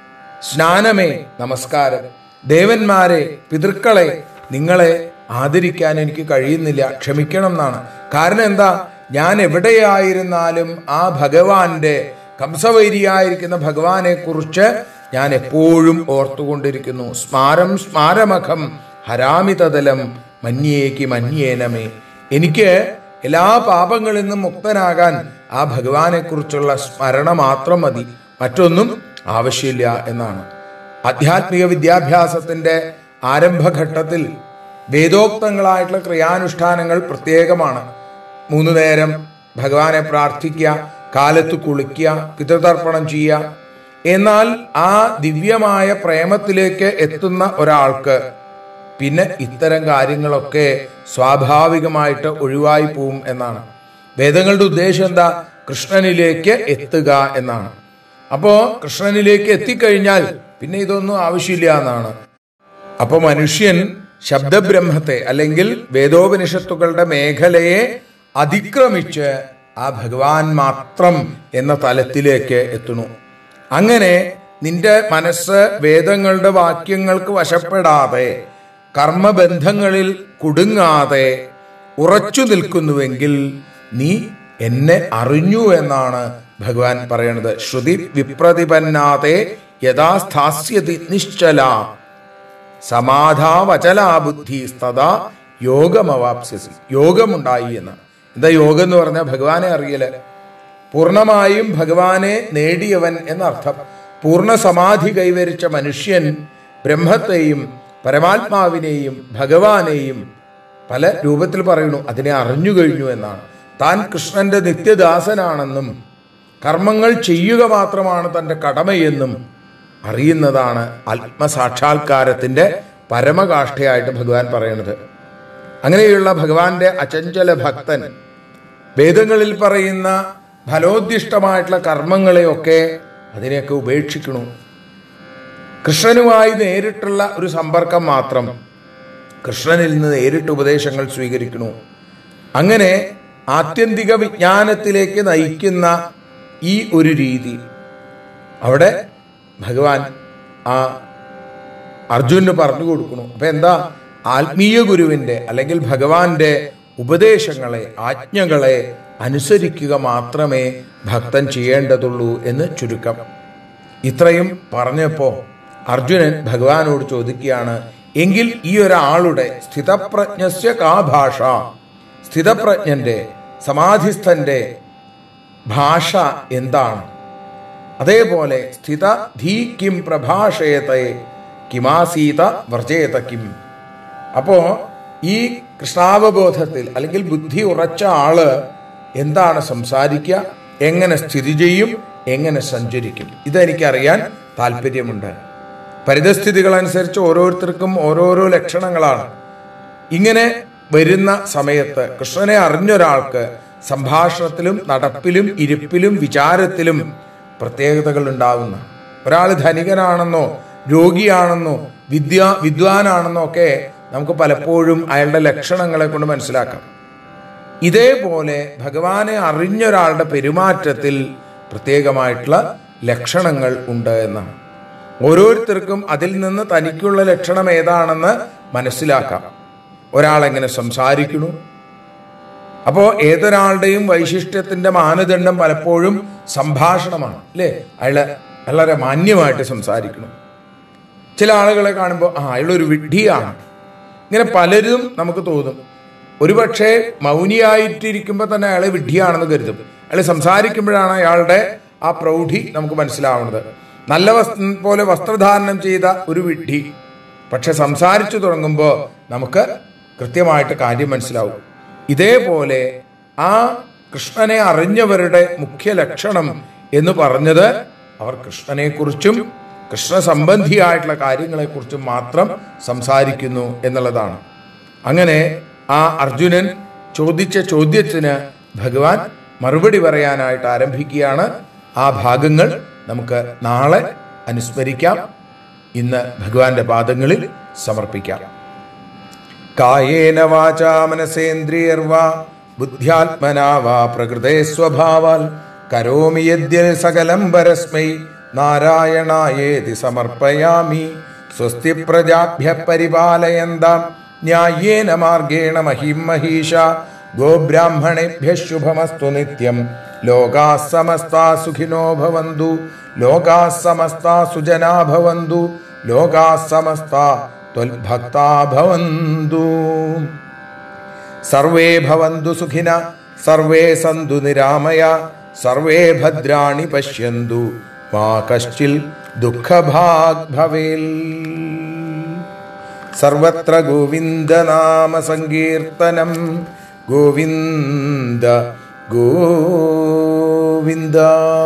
സ്നാനമേ നമസ്കാരം ദേവന്മാരെ പിതൃക്കളെ നിങ്ങളെ ആദരിക്കാൻ എനിക്ക് കഴിയുന്നില്ല ക്ഷമിക്കണം എന്നാണ് കാരണം എന്താ ഞാൻ എവിടെയായിരുന്നാലും ആ ഭഗവാന്റെ കംസവൈരിയായിരിക്കുന്ന ഭഗവാനെ കുറിച്ച് ഞാൻ എപ്പോഴും ഓർത്തുകൊണ്ടിരിക്കുന്നു സ്മാരം സ്മാരമഖം ഹരാമിതതലം മന്യേക്ക് മന്യേനമേ എനിക്ക് എല്ലാ പാപങ്ങളിൽ നിന്നും മുക്തനാകാൻ ആ ഭഗവാനെ കുറിച്ചുള്ള സ്മരണ മാത്രം മതി മറ്റൊന്നും ആവശ്യമില്ല എന്നാണ് ആധ്യാത്മിക വിദ്യാഭ്യാസത്തിന്റെ ആരംഭഘട്ടത്തിൽ വേദോക്തങ്ങളായിട്ടുള്ള ക്രിയാനുഷ്ഠാനങ്ങൾ പ്രത്യേകമാണ് മൂന്ന് നേരം ഭഗവാനെ പ്രാർത്ഥിക്കുക കാലത്ത് കുളിക്കുക പിതൃതർപ്പണം ചെയ്യുക എന്നാൽ ആ ദിവ്യമായ പ്രേമത്തിലേക്ക് എത്തുന്ന ഒരാൾക്ക് പിന്നെ ഇത്തരം കാര്യങ്ങളൊക്കെ സ്വാഭാവികമായിട്ട് ഒഴിവായി പോവും എന്നാണ് വേദങ്ങളുടെ ഉദ്ദേശം എന്താ കൃഷ്ണനിലേക്ക് എത്തുക എന്നാണ് അപ്പോ കൃഷ്ണനിലേക്ക് എത്തിക്കഴിഞ്ഞാൽ പിന്നെ ഇതൊന്നും ആവശ്യമില്ല എന്നാണ് അപ്പൊ മനുഷ്യൻ ശബ്ദബ്രഹ്മത്തെ അല്ലെങ്കിൽ വേദോപനിഷത്തുക്കളുടെ മേഖലയെ അതിക്രമിച്ച് ആ ഭഗവാൻ മാത്രം എന്ന തലത്തിലേക്ക് എത്തുന്നു അങ്ങനെ നിന്റെ മനസ്സ് വേദങ്ങളുടെ വാക്യങ്ങൾക്ക് വശപ്പെടാതെ കർമ്മബന്ധങ്ങളിൽ കുടുങ്ങാതെ ഉറച്ചു നിൽക്കുന്നുവെങ്കിൽ നീ എന്നെ അറിഞ്ഞു എന്നാണ് ഭഗവാൻ പറയണത് ശ്രുതി വിപ്രതിപന്നാതെ യഥാസ്ഥാസ്യതി നിശ്ചല സമാധാവചലാ ബുദ്ധി തഥാ യോഗമവാപ്സ്യസി യോഗമുണ്ടായി എന്ന് എന്താ യോഗം എന്ന് പറഞ്ഞാൽ ഭഗവാനെ അറിയല് പൂർണ്ണമായും ഭഗവാനെ നേടിയവൻ എന്നർത്ഥം പൂർണ്ണ സമാധി കൈവരിച്ച മനുഷ്യൻ ബ്രഹ്മത്തെയും പരമാത്മാവിനെയും ഭഗവാനെയും പല രൂപത്തിൽ പറയുന്നു അതിനെ അറിഞ്ഞു കഴിഞ്ഞു എന്നാണ് താൻ കൃഷ്ണന്റെ നിത്യദാസനാണെന്നും കർമ്മങ്ങൾ ചെയ്യുക മാത്രമാണ് തന്റെ കടമയെന്നും അറിയുന്നതാണ് ആത്മസാക്ഷാത്കാരത്തിന്റെ പരമകാഷ്ഠയായിട്ട് ഭഗവാൻ പറയുന്നത് അങ്ങനെയുള്ള ഭഗവാന്റെ അചഞ്ചല ഭക്തൻ വേദങ്ങളിൽ പറയുന്ന ഫലോദ്ദിഷ്ടമായിട്ടുള്ള കർമ്മങ്ങളെയൊക്കെ അതിനെയൊക്കെ ഉപേക്ഷിക്കണു കൃഷ്ണനുമായി നേരിട്ടുള്ള ഒരു സമ്പർക്കം മാത്രം കൃഷ്ണനിൽ നിന്ന് നേരിട്ട് ഉപദേശങ്ങൾ സ്വീകരിക്കണു അങ്ങനെ ആത്യന്തിക വിജ്ഞാനത്തിലേക്ക് നയിക്കുന്ന ഈ ഒരു രീതി അവിടെ ഭഗവാൻ ആ അർജുനന് പറഞ്ഞു കൊടുക്കണു അപ്പൊ എന്താ ആത്മീയ ഗുരുവിന്റെ അല്ലെങ്കിൽ ഭഗവാന്റെ ഉപദേശങ്ങളെ ആജ്ഞകളെ അനുസരിക്കുക മാത്രമേ ഭക്തൻ ചെയ്യേണ്ടതുള്ളൂ എന്ന് ചുരുക്കം ഇത്രയും പറഞ്ഞപ്പോ അർജുനൻ ഭഗവാനോട് ചോദിക്കുകയാണ് എങ്കിൽ ഈ ഒരാളുടെ സ്ഥിതപ്രജ്ഞസ്യ കാ ഭാഷ സ്ഥിതപ്രജ്ഞന്റെ സമാധിസ്ഥന്റെ ഭാഷ എന്താണ് അതേപോലെ സ്ഥിത ധീ കിം പ്രഭാഷയത്തെ കിമാസീത വ്രജേത കിം അപ്പോ ഈ കൃഷ്ണാവബോധത്തിൽ അല്ലെങ്കിൽ ബുദ്ധി ഉറച്ച ആള് എന്താണ് സംസാരിക്കുക എങ്ങനെ സ്ഥിതി ചെയ്യും എങ്ങനെ സഞ്ചരിക്കും ഇതെനിക്കറിയാൻ താല്പര്യമുണ്ട് പരിതസ്ഥിതികൾ അനുസരിച്ച് ഓരോരുത്തർക്കും ഓരോരോ ലക്ഷണങ്ങളാണ് ഇങ്ങനെ വരുന്ന സമയത്ത് കൃഷ്ണനെ അറിഞ്ഞൊരാൾക്ക് സംഭാഷണത്തിലും നടപ്പിലും ഇരിപ്പിലും വിചാരത്തിലും പ്രത്യേകതകൾ ഉണ്ടാവുന്ന ഒരാൾ ധനികനാണെന്നോ രോഗിയാണെന്നോ വിദ്യ വിദ്വാനാണെന്നോ ഒക്കെ നമുക്ക് പലപ്പോഴും അയാളുടെ ലക്ഷണങ്ങളെ കൊണ്ട് മനസ്സിലാക്കാം ഇതേപോലെ ഭഗവാനെ അറിഞ്ഞൊരാളുടെ പെരുമാറ്റത്തിൽ പ്രത്യേകമായിട്ടുള്ള ലക്ഷണങ്ങൾ ഉണ്ട് എന്നാണ് ഓരോരുത്തർക്കും അതിൽ നിന്ന് തനിക്കുള്ള ലക്ഷണം ഏതാണെന്ന് മനസ്സിലാക്കാം ഒരാൾ എങ്ങനെ സംസാരിക്കുന്നു അപ്പോൾ ഏതൊരാളുടെയും വൈശിഷ്ട്യത്തിന്റെ മാനദണ്ഡം പലപ്പോഴും സംഭാഷണമാണ് അല്ലേ അയാള് വളരെ മാന്യമായിട്ട് സംസാരിക്കണം ചില ആളുകളെ കാണുമ്പോൾ ആ അയാളൊരു വിഡ്ഢിയാണ് ഇങ്ങനെ പലരും നമുക്ക് തോന്നും ഒരുപക്ഷെ മൗനിയായിട്ടിരിക്കുമ്പോൾ തന്നെ അയാളെ വിഡ്ഢിയാണെന്ന് കരുതും അയാൾ സംസാരിക്കുമ്പോഴാണ് അയാളുടെ ആ പ്രൗഢി നമുക്ക് മനസ്സിലാവുന്നത് നല്ല വസ്ത്ര പോലെ വസ്ത്രധാരണം ചെയ്ത ഒരു വിഡ്ഢി പക്ഷെ സംസാരിച്ചു തുടങ്ങുമ്പോൾ നമുക്ക് കൃത്യമായിട്ട് കാര്യം മനസ്സിലാവും ഇതേപോലെ ആ കൃഷ്ണനെ അറിഞ്ഞവരുടെ മുഖ്യ ലക്ഷണം എന്ന് പറഞ്ഞത് അവർ കൃഷ്ണനെക്കുറിച്ചും കൃഷ്ണ സംബന്ധിയായിട്ടുള്ള കാര്യങ്ങളെക്കുറിച്ച് മാത്രം സംസാരിക്കുന്നു എന്നുള്ളതാണ് അങ്ങനെ ആ അർജുനൻ ചോദിച്ച ചോദ്യത്തിന് ഭഗവാൻ മറുപടി പറയാനായിട്ട് ആരംഭിക്കുകയാണ് ആ ഭാഗങ്ങൾ നമുക്ക് നാളെ അനുസ്മരിക്കാം ഇന്ന് ഭഗവാന്റെ പാദങ്ങളിൽ സമർപ്പിക്കാം കായേന വാചാ മനസേന്ദ്രിയർവാ ബുദ്ധ്യാത്മനാ വാ പ്രകൃതേ സ്വഭാവാൽ കരോമി യദ്യൽ സകലം പരസ്മൈ നാരായണായേതി സമർപ്പയാമി സ്വസ്തി പ്രജാഭ്യ പരിപാലയന്താം ന്യായേന മാർഗേണ മഹിം മഹീഷ ഗോബ്രാഹ്മണേഭ്യ ശുഭമസ്തു നിത്യം ലോകാ സമസ്താ സുഖിനോ ഭവന്തു ലോകാ സമസ്താ സുജനാ ഭവന്തു ലോകാ സമസ്താ ത്വൽഭക്താ ഭവന്തു സർവേ ഭവന്തു സുഖിന സർവേ സന്തു നിരാമയ സർവേ ഭദ്രാണി പശ്യന്തു മാ കശ്ചിൽ ദുഃഖഭാഗ് ഭവേൽ സർവത്ര ഗോവിന്ദനാമ സങ്കീർത്തനം ഗോവിന്ദ ഗോവിന്ദ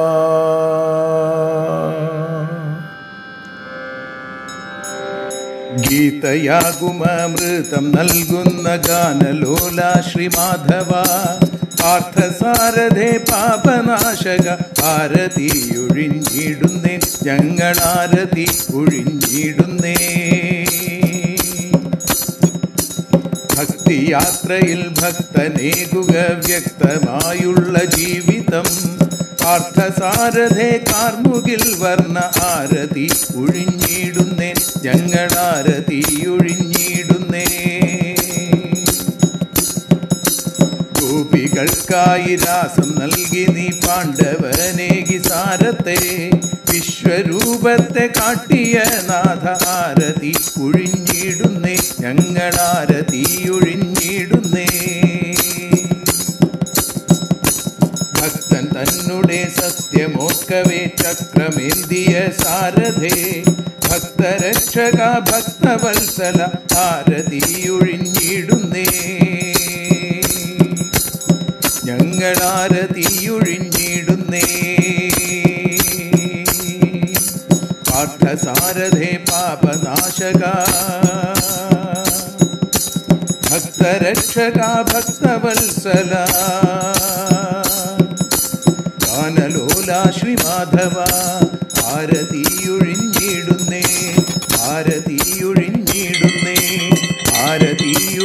ഗീതയാകുമൃതം നൽകുന്ന ഗാനലോല ശ്രീമാധവ പാർത്ഥസാരഥേ പാപനാശക ആരതി ഒഴിഞ്ഞിടുന്നേ ഞങ്ങളാരതി ഒഴിഞ്ഞിടുന്നേ ഭക്തിയാത്രയിൽ ഭക്തനേകുക വ്യക്തമായുള്ള ജീവിതം പാർത്ഥസാരഥേ കാർമുകിൽ വർണ്ണ ആരതി ഒഴിഞ്ഞിടുന്നേ ഞങ്ങളാരതി ഒഴിഞ്ഞിടുന്നേ ഗോപികൾക്കായി രാസം നൽകി നീ പാണ്ഡവനേകി സാരത്തെ വിശ്വരൂപത്തെ കാട്ടിയ നാഥ ആരതി ഒഴിഞ്ഞിടുന്നേ ഞങ്ങളാരതി ഒഴിഞ്ഞിടുന്നേ ഭക്തൻ തന്നെ സത്യമോക്കവേ ചക്രമേന്തിയ സാരഥേ ഭക്തരക്ഷക ഭക്തവത്സല ആരതി ഒഴിഞ്ഞിടുന്നേ ഞങ്ങളാരതി ഒഴിഞ്ഞിടുന്നേ പാർത്ഥസാരഥേ പാപനാശക ഭക്തരക്ഷക ഭക്തവത്സല ഗാനലോല ശ്രീമാധവ ആരതിയൊഴിഞ്ഞിടുന്നേ ആരതിയൊഴിഞ്ഞിടുന്നേ ആരതിയൊഴിഞ്ഞിടുന്നേ